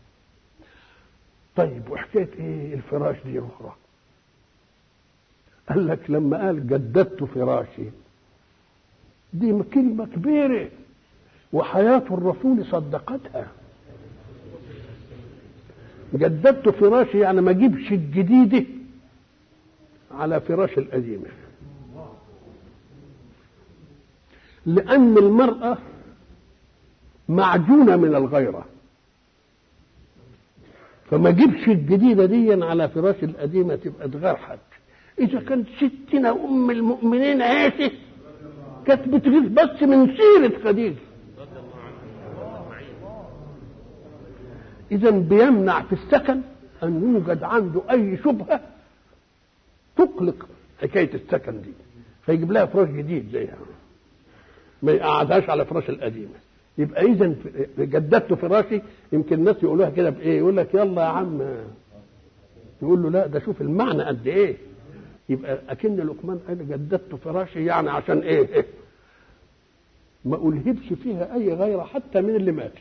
طيب وحكايه ايه الفراش دي اخرى قال لك لما قال جددت فراشي دي كلمة كبيرة وحياة الرسول صدقتها جددت فراشي يعني ما اجيبش الجديدة على فراش القديمة لأن المرأة معجونة من الغيرة فما اجيبش الجديدة دي على فراش القديمة تبقى اتغرحت إذا كانت ستنا أم المؤمنين عائشة كانت بتغيث بس من سيرة خديجة إذا بيمنع في السكن أن يوجد عنده أي شبهة تقلق حكاية السكن دي فيجيب لها فراش جديد زيها ما يقعدهاش على فراش القديمة يبقى اذا جددت فراشي يمكن الناس يقولوها كده بايه يقول لك يلا يا عم يقول له لا ده شوف المعنى قد ايه يبقى اكن لقمان قال جددت فراشي يعني عشان ايه ما الهبش فيها اي غيره حتى من اللي ماتت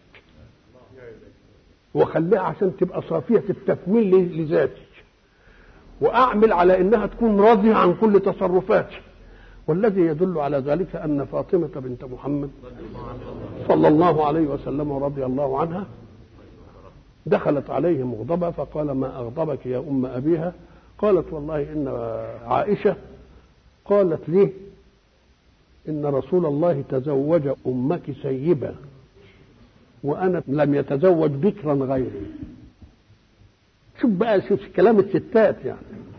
وخليها عشان تبقى صافيه التكوين لذاتي واعمل على انها تكون راضيه عن كل تصرفاتي والذي يدل على ذلك ان فاطمه بنت محمد صلى الله عليه وسلم ورضي الله عنها دخلت عليه مغضبه فقال ما اغضبك يا ام ابيها قالت والله ان عائشه قالت لي ان رسول الله تزوج امك سيبا وانا لم يتزوج بكرا غيري شوف بقى شوف كلام الستات يعني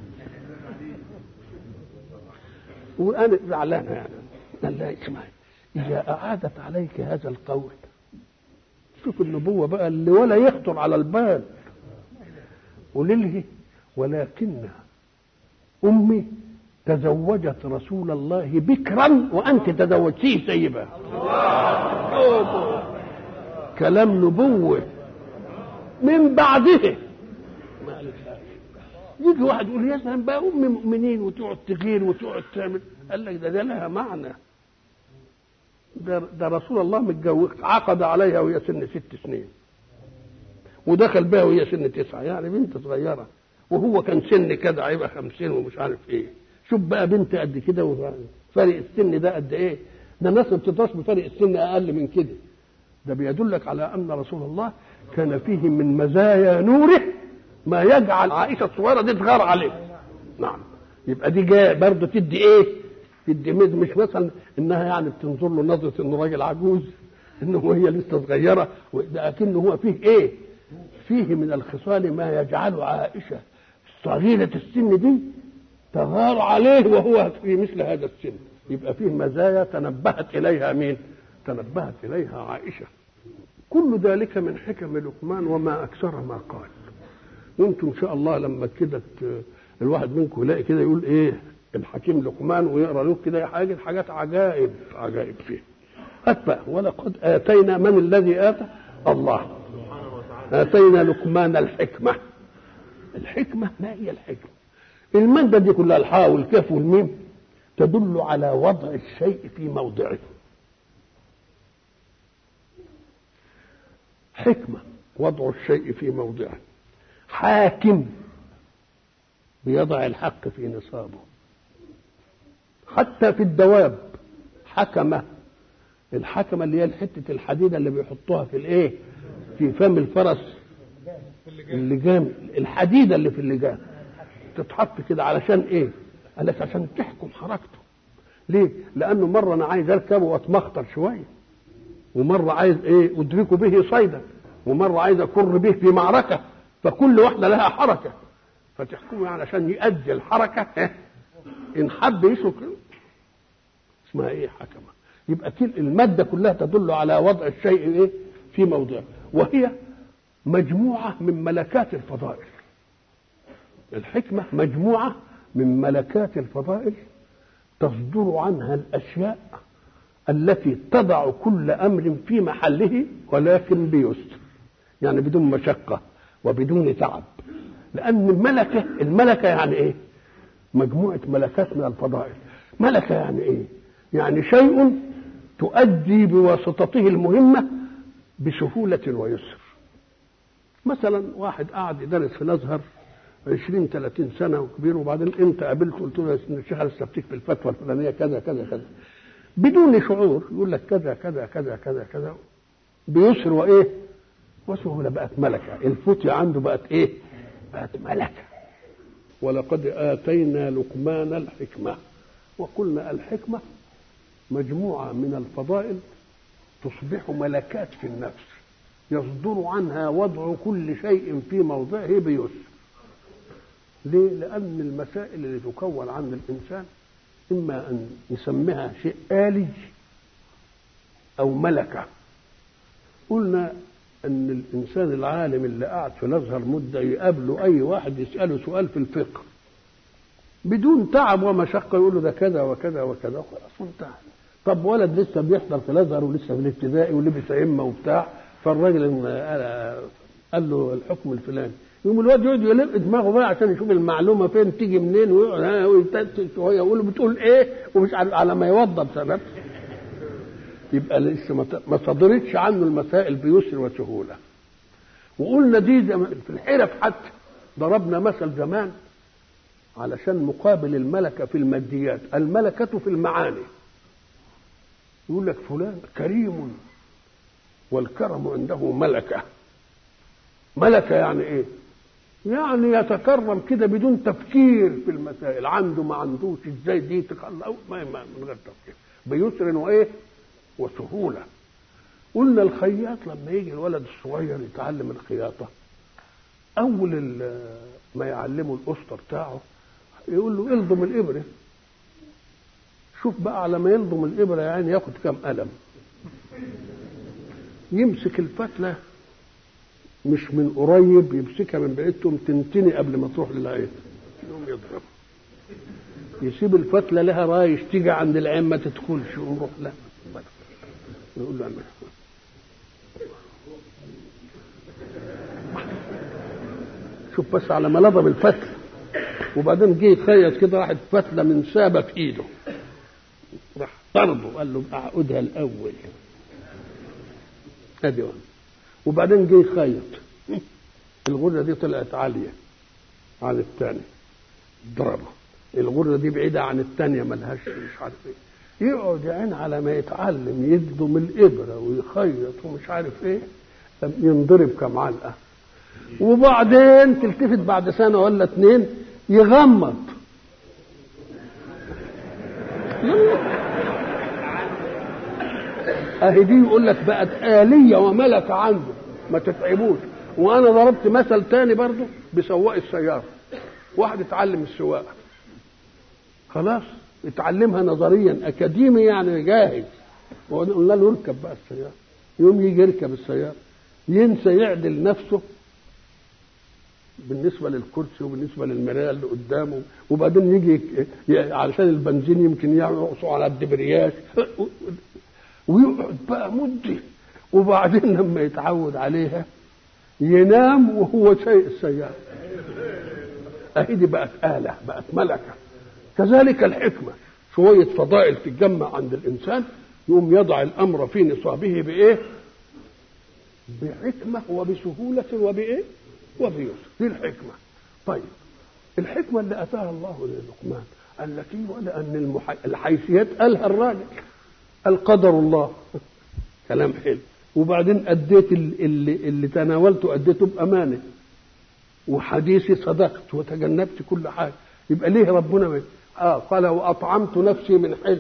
وانا زعلانه يعني قال لها اسمعي اذا اعادت عليك هذا القول شوف النبوه بقى اللي ولا يخطر على البال قولي ولكن امي تزوجت رسول الله بكرا وانت تزوجتيه سيبا كلام نبوه من بعده يجي واحد يقول يا سلام بقى ام مؤمنين وتقعد تغير وتقعد تعمل قال لك ده ده لها معنى ده, ده رسول الله متجوز عقد عليها وهي سن ست سنين ودخل بها وهي سن تسعة يعني بنت صغيرة وهو كان سن كده هيبقى خمسين ومش عارف ايه شوف بقى بنت قد كده فرق السن ده قد ايه ده الناس ما بتقدرش بفرق السن اقل من كده ده بيدلك على ان رسول الله كان فيه من مزايا نوره ما يجعل عائشه الصغيره دي تغار عليه نعم يبقى دي جايه برضه تدي ايه تدي مش مثلا انها يعني بتنظر له نظره انه راجل عجوز انه هي لسه صغيره لكنه هو فيه ايه فيه من الخصال ما يجعل عائشه صغيره السن دي تغار عليه وهو في مثل هذا السن يبقى فيه مزايا تنبهت اليها مين تنبهت اليها عائشه كل ذلك من حكم لقمان وما اكثر ما قال وانتم ان شاء الله لما كده الواحد منكم يلاقي كده يقول ايه الحكيم لقمان ويقرا له كده حاجه حاجات عجائب عجائب فيه اتبع ولقد اتينا من الذي اتى الله اتينا لقمان الحكمه الحكمه ما هي الحكمه الماده دي كلها الحاء والكاف والميم تدل على وضع الشيء في موضعه حكمه وضع الشيء في موضعه حاكم بيضع الحق في نصابه حتى في الدواب حكمة الحكمة اللي هي حتة الحديدة اللي بيحطوها في الايه في فم الفرس اللجام الحديدة اللي في اللجام تتحط كده علشان ايه قال لك عشان تحكم حركته ليه لانه مرة انا عايز اركبه واتمخطر شوية ومرة عايز ايه ادرك به صيدا ومرة عايز اكر به في معركة فكل واحدة لها حركة فتحكمه يعني عشان يؤدي الحركة إن حب يشرك اسمها إيه حكمة يبقى المادة كلها تدل على وضع الشيء إيه في موضعه وهي مجموعة من ملكات الفضائل الحكمة مجموعة من ملكات الفضائل تصدر عنها الأشياء التي تضع كل أمر في محله ولكن بيسر يعني بدون مشقة وبدون تعب لأن الملكة الملكة يعني إيه؟ مجموعة ملكات من الفضائل ملكة يعني إيه؟ يعني شيء تؤدي بواسطته المهمة بسهولة ويسر مثلا واحد قاعد يدرس في الأزهر 20 30 سنة وكبير وبعدين أنت قابلته قلت له يا الشيخ استفتيك في الفتوى الفلانية كذا كذا كذا بدون شعور يقول لك كذا كذا كذا كذا كذا بيسر وإيه؟ وسهولة بقت ملكة الفتية عنده بقت ايه بقت ملكة ولقد آتينا لقمان الحكمة وقلنا الحكمة مجموعة من الفضائل تصبح ملكات في النفس يصدر عنها وضع كل شيء في موضعه بيسر ليه؟ لأن المسائل اللي تكون عند الإنسان إما أن يسميها شيء آلي أو ملكة قلنا ان الانسان العالم اللي قاعد في الازهر مده يقابله اي واحد يساله سؤال في الفقه بدون تعب ومشقه يقول له ده كذا وكذا وكذا خلاص انتهى طب ولد لسه بيحضر في الازهر ولسه في الابتدائي ولبس ائمه وبتاع فالراجل قال له الحكم الفلاني يقوم الواد يقعد يلف دماغه بقى عشان يشوف المعلومه فين تيجي منين ويقعد ويتأتي شويه ويقول له بتقول ايه ومش عارف على ما يوضب سبب يبقى لسه ما صدرتش عنه المسائل بيسر وسهوله وقلنا دي في الحرف حتى ضربنا مثل زمان علشان مقابل الملكة في الماديات الملكة في المعاني يقول لك فلان كريم والكرم عنده ملكة ملكة يعني ايه يعني يتكرم كده بدون تفكير في المسائل عنده ما عندوش ازاي دي تخلى ما من غير تفكير بيسر وايه وسهوله قلنا الخياط لما يجي الولد الصغير يتعلم الخياطه اول ما يعلمه الاسطى بتاعه يقول له الضم الابره شوف بقى على ما يلضم الابره يعني ياخد كام قلم يمسك الفتله مش من قريب يمسكها من بعيد تقوم تنتني قبل ما تروح للعين يقوم يضرب يسيب الفتله لها رايش تيجي عند العين ما تدخلش يقوم روح لا يقول له اعمل شوف بس على ما لضم الفتله وبعدين جه يخيط كده راحت فتله من سابه في ايده راح ضربه قال له اعقدها الاول ادي وبعدين جه يخيط الغرة دي طلعت عالية عن الثانية ضربه الغرة دي بعيدة عن الثانية ملهاش مش عارف ايه يقعد يعين على ما يتعلم يدم الإبرة ويخيط ومش عارف ايه ينضرب كم علقة وبعدين تلتفت بعد سنة ولا اتنين يغمض اهي دي يقول لك بقت آلية وملكة عنده ما تتعبوش وانا ضربت مثل تاني برضه بسواق السياره واحد اتعلم السواقه خلاص اتعلمها نظريا اكاديمي يعني جاهز وقلنا له اركب بقى السياره يوم يجي يركب السياره ينسى يعدل نفسه بالنسبه للكرسي وبالنسبه للمرايه اللي قدامه وبعدين يجي علشان البنزين يمكن يعصوا على الدبرياج ويقعد بقى مده وبعدين لما يتعود عليها ينام وهو سايق السيارة أهي دي بقت آلة بقت ملكة كذلك الحكمة شوية فضائل تتجمع عند الإنسان يقوم يضع الأمر في نصابه بإيه؟ بحكمة وبسهولة وبإيه؟ وبيسر دي الحكمة طيب الحكمة اللي أتاها الله للقمان التي لأن المح... الحيثيات قالها الراجل القدر الله كلام حلو وبعدين اديت اللي, اللي تناولته اديته بامانه وحديثي صدقت وتجنبت كل حاجه يبقى ليه ربنا ما اه قال واطعمت نفسي من حل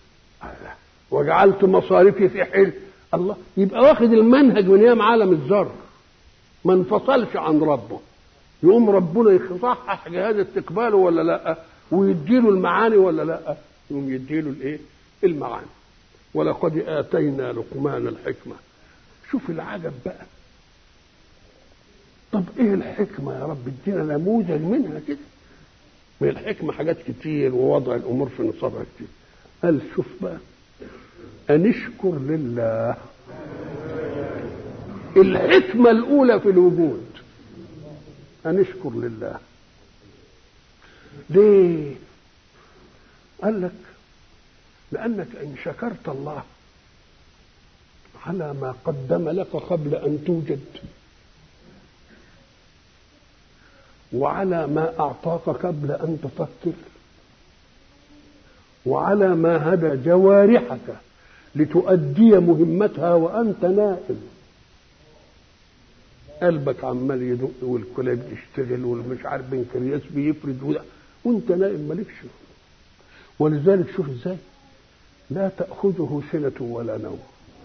وجعلت مصارفي في حل الله يبقى واخد المنهج من ايام عالم الذر ما انفصلش عن ربه يقوم ربنا يصحح جهاز استقباله ولا لا ويديله المعاني ولا لا يقوم يديله الايه المعاني ولقد اتينا لقمان الحكمه شوف العجب بقى طب ايه الحكمه يا رب ادينا نموذج منها كده من الحكمه حاجات كتير ووضع الامور في نصابها كتير قال شوف بقى أنشكر لله الحكمة الأولى في الوجود أنشكر لله ليه؟ قال لك لأنك إن شكرت الله على ما قدم لك قبل أن توجد وعلى ما أعطاك قبل أن تفكر وعلى ما هدى جوارحك لتؤدي مهمتها وأنت نائم قلبك عمال يدق والكلاب تشتغل والمش عارف بنكرياس بيفرد وده وانت نائم مالكش ولذلك شوف ازاي لا تأخذه سنة ولا نوم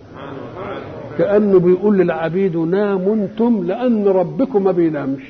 كأنه بيقول للعبيد ناموا انتم لأن ربكم ما بينامش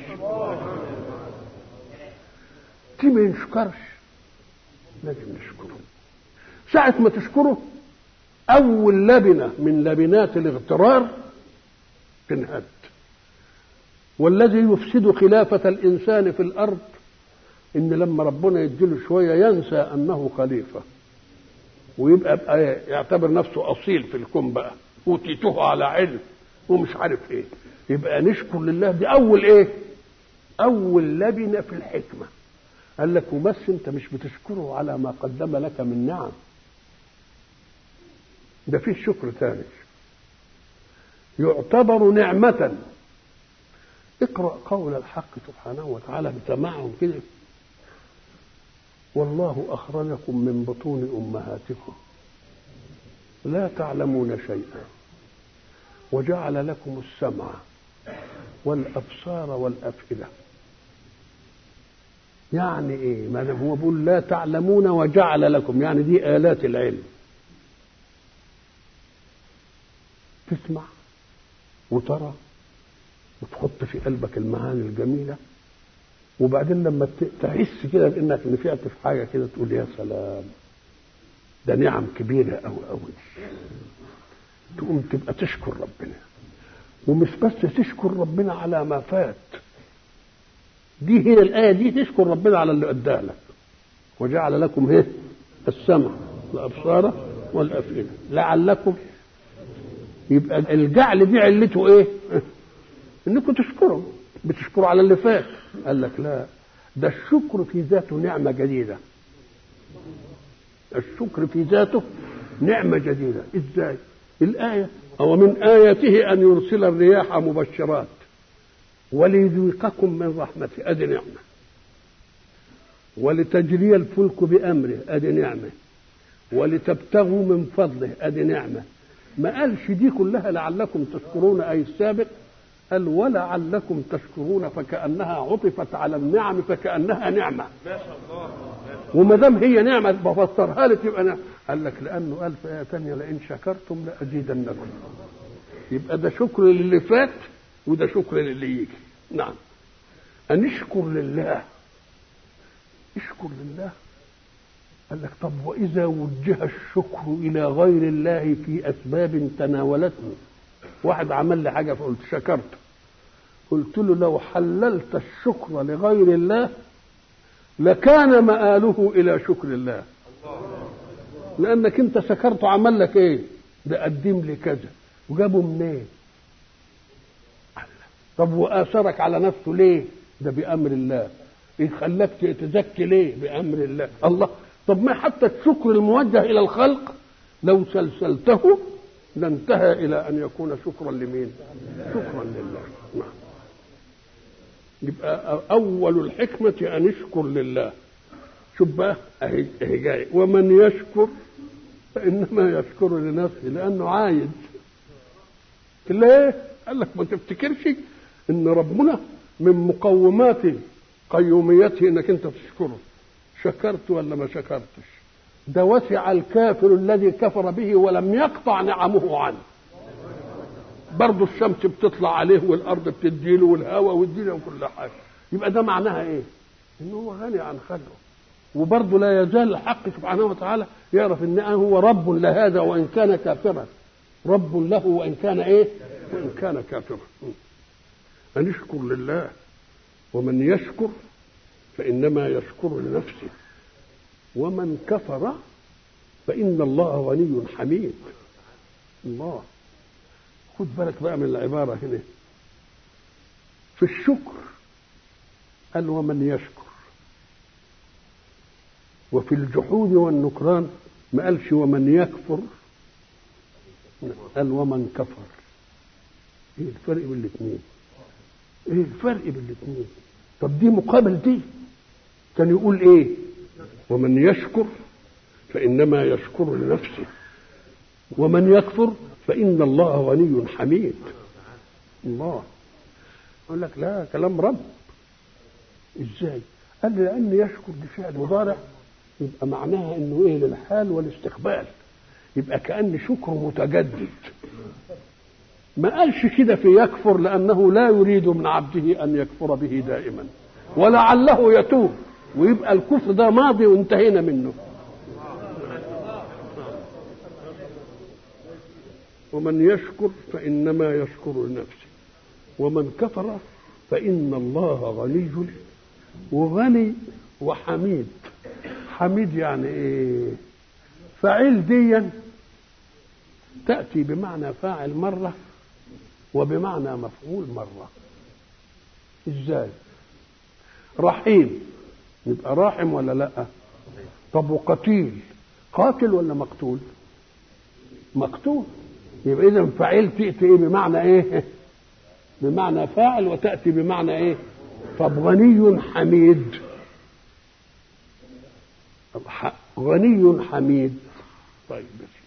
دي ما ينشكرش لازم نشكره ساعة ما تشكره أول لبنة من لبنات الاغترار تنهد والذي يفسد خلافة الإنسان في الأرض إن لما ربنا يديله شوية ينسى أنه خليفة ويبقى بقى يعتبر نفسه اصيل في الكون بقى اوتيته على علم ومش عارف ايه يبقى نشكر لله دي اول ايه اول لبنه في الحكمه قال لك وبس انت مش بتشكره على ما قدم لك من نعم ده فيه شكر ثاني يعتبر نعمة اقرأ قول الحق سبحانه وتعالى بسماعهم كده والله أخرجكم من بطون أمهاتكم لا تعلمون شيئا وجعل لكم السمع والأبصار والأفئدة يعني ايه ما دام هو بيقول لا تعلمون وجعل لكم يعني دي آلات العلم تسمع وترى وتحط في قلبك المعاني الجميلة وبعدين لما تحس كده بانك نفعت في حاجة كده تقول يا سلام ده نعم كبيرة أوي أوي تقوم تبقى تشكر ربنا ومش بس تشكر ربنا على ما فات دي هي الآية دي تشكر ربنا على اللي أداه لك وجعل لكم ايه السمع والأبصار والأفئدة لعلكم يبقى الجعل دي علته ايه انكم تشكروا بتشكروا على اللي فات قال لك لا ده الشكر في ذاته نعمة جديدة الشكر في ذاته نعمة جديدة ازاي الآية أو من آياته أن يرسل الرياح مبشرات وليذيقكم من رحمته أدي نعمة ولتجري الفلك بأمره أدي نعمة ولتبتغوا من فضله أدي نعمة ما قالش دي كلها لعلكم تشكرون أي السابق قال ولعلكم تشكرون فكأنها عطفت على النعم فكأنها نعمة وما دام هي نعمة بفسرها لك يبقى نعمة قال لك لأنه قال في آية ثانية لئن شكرتم لأزيدنكم يبقى ده شكر للي فات وده شكر للي يجي نعم أن نشكر لله اشكر لله قال لك طب وإذا وجه الشكر إلى غير الله في أسباب تناولته واحد عمل لي حاجة فقلت شكرته قلت له لو حللت الشكر لغير الله لكان مآله إلى شكر الله لأنك أنت شكرته عمل لك إيه؟ ده قدم لي كذا وجابه منين؟ طب وآثرك على نفسه ليه؟ ده بأمر الله يخليك تزكي ليه؟ بأمر الله الله طب ما حتى الشكر الموجه إلى الخلق لو سلسلته لانتهى إلى أن يكون شكرا لمين؟ شكرا لله نعم يبقى أول الحكمة أن يشكر لله شوف بقى أهي أهي جاي ومن يشكر فإنما يشكر لنفسه لأنه عايز ليه؟ قال لك ما تفتكرش إن ربنا من مقومات قيوميته إنك أنت تشكره شكرت ولا ما شكرتش ده وسع الكافر الذي كفر به ولم يقطع نعمه عنه برضه الشمس بتطلع عليه والارض بتديله والهواء والدنيا وكل حاجه يبقى ده معناها ايه؟ ان هو غني عن خلقه وبرضه لا يزال الحق سبحانه وتعالى يعرف ان هو رب لهذا وان كان كافرا رب له وان كان ايه؟ وان كان كافرا ان يشكر لله ومن يشكر فانما يشكر لنفسه ومن كفر فان الله غني حميد الله خد بالك بقى من العبارة هنا في الشكر قال ومن يشكر وفي الجحود والنكران ما قالش ومن يكفر قال ومن كفر ايه الفرق بين الاثنين ايه الفرق بين الاثنين طب دي مقابل دي كان يقول ايه ومن يشكر فانما يشكر لنفسه ومن يكفر فإن الله غني حميد الله يقول لك لا كلام رب ازاي قال لي لأن يشكر بفعل مضارع يبقى معناها انه ايه للحال والاستقبال يبقى كأن شكر متجدد ما قالش كده في يكفر لأنه لا يريد من عبده أن يكفر به دائما ولعله يتوب ويبقى الكفر ده ماضي وانتهينا منه ومن يشكر فإنما يشكر لنفسه ومن كفر فإن الله غني وغني وحميد حميد يعني ايه فعيل ديا تأتي بمعنى فاعل مرة وبمعنى مفعول مرة ازاي رحيم يبقى راحم ولا لا طب وقتيل قاتل ولا مقتول مقتول يبقى اذا فعيل تأتي ايه بمعنى ايه بمعنى فاعل وتأتي بمعنى ايه طب غني حميد طب غني حميد طيب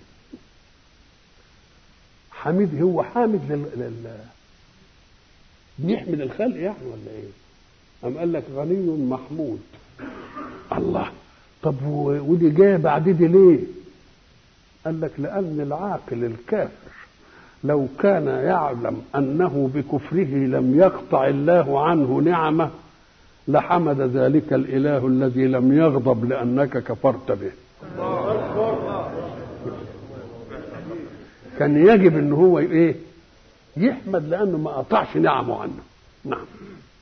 حميد هو حامد لل... لل... بيحمد الخلق يعني ولا ايه أم قال لك غني محمود الله طب ودي جايه بعد دي ليه قال لك لأن العاقل الكافر لو كان يعلم أنه بكفره لم يقطع الله عنه نعمة لحمد ذلك الإله الذي لم يغضب لأنك كفرت به كان يجب ان هو ايه يحمد لانه ما قطعش نعمه عنه نعم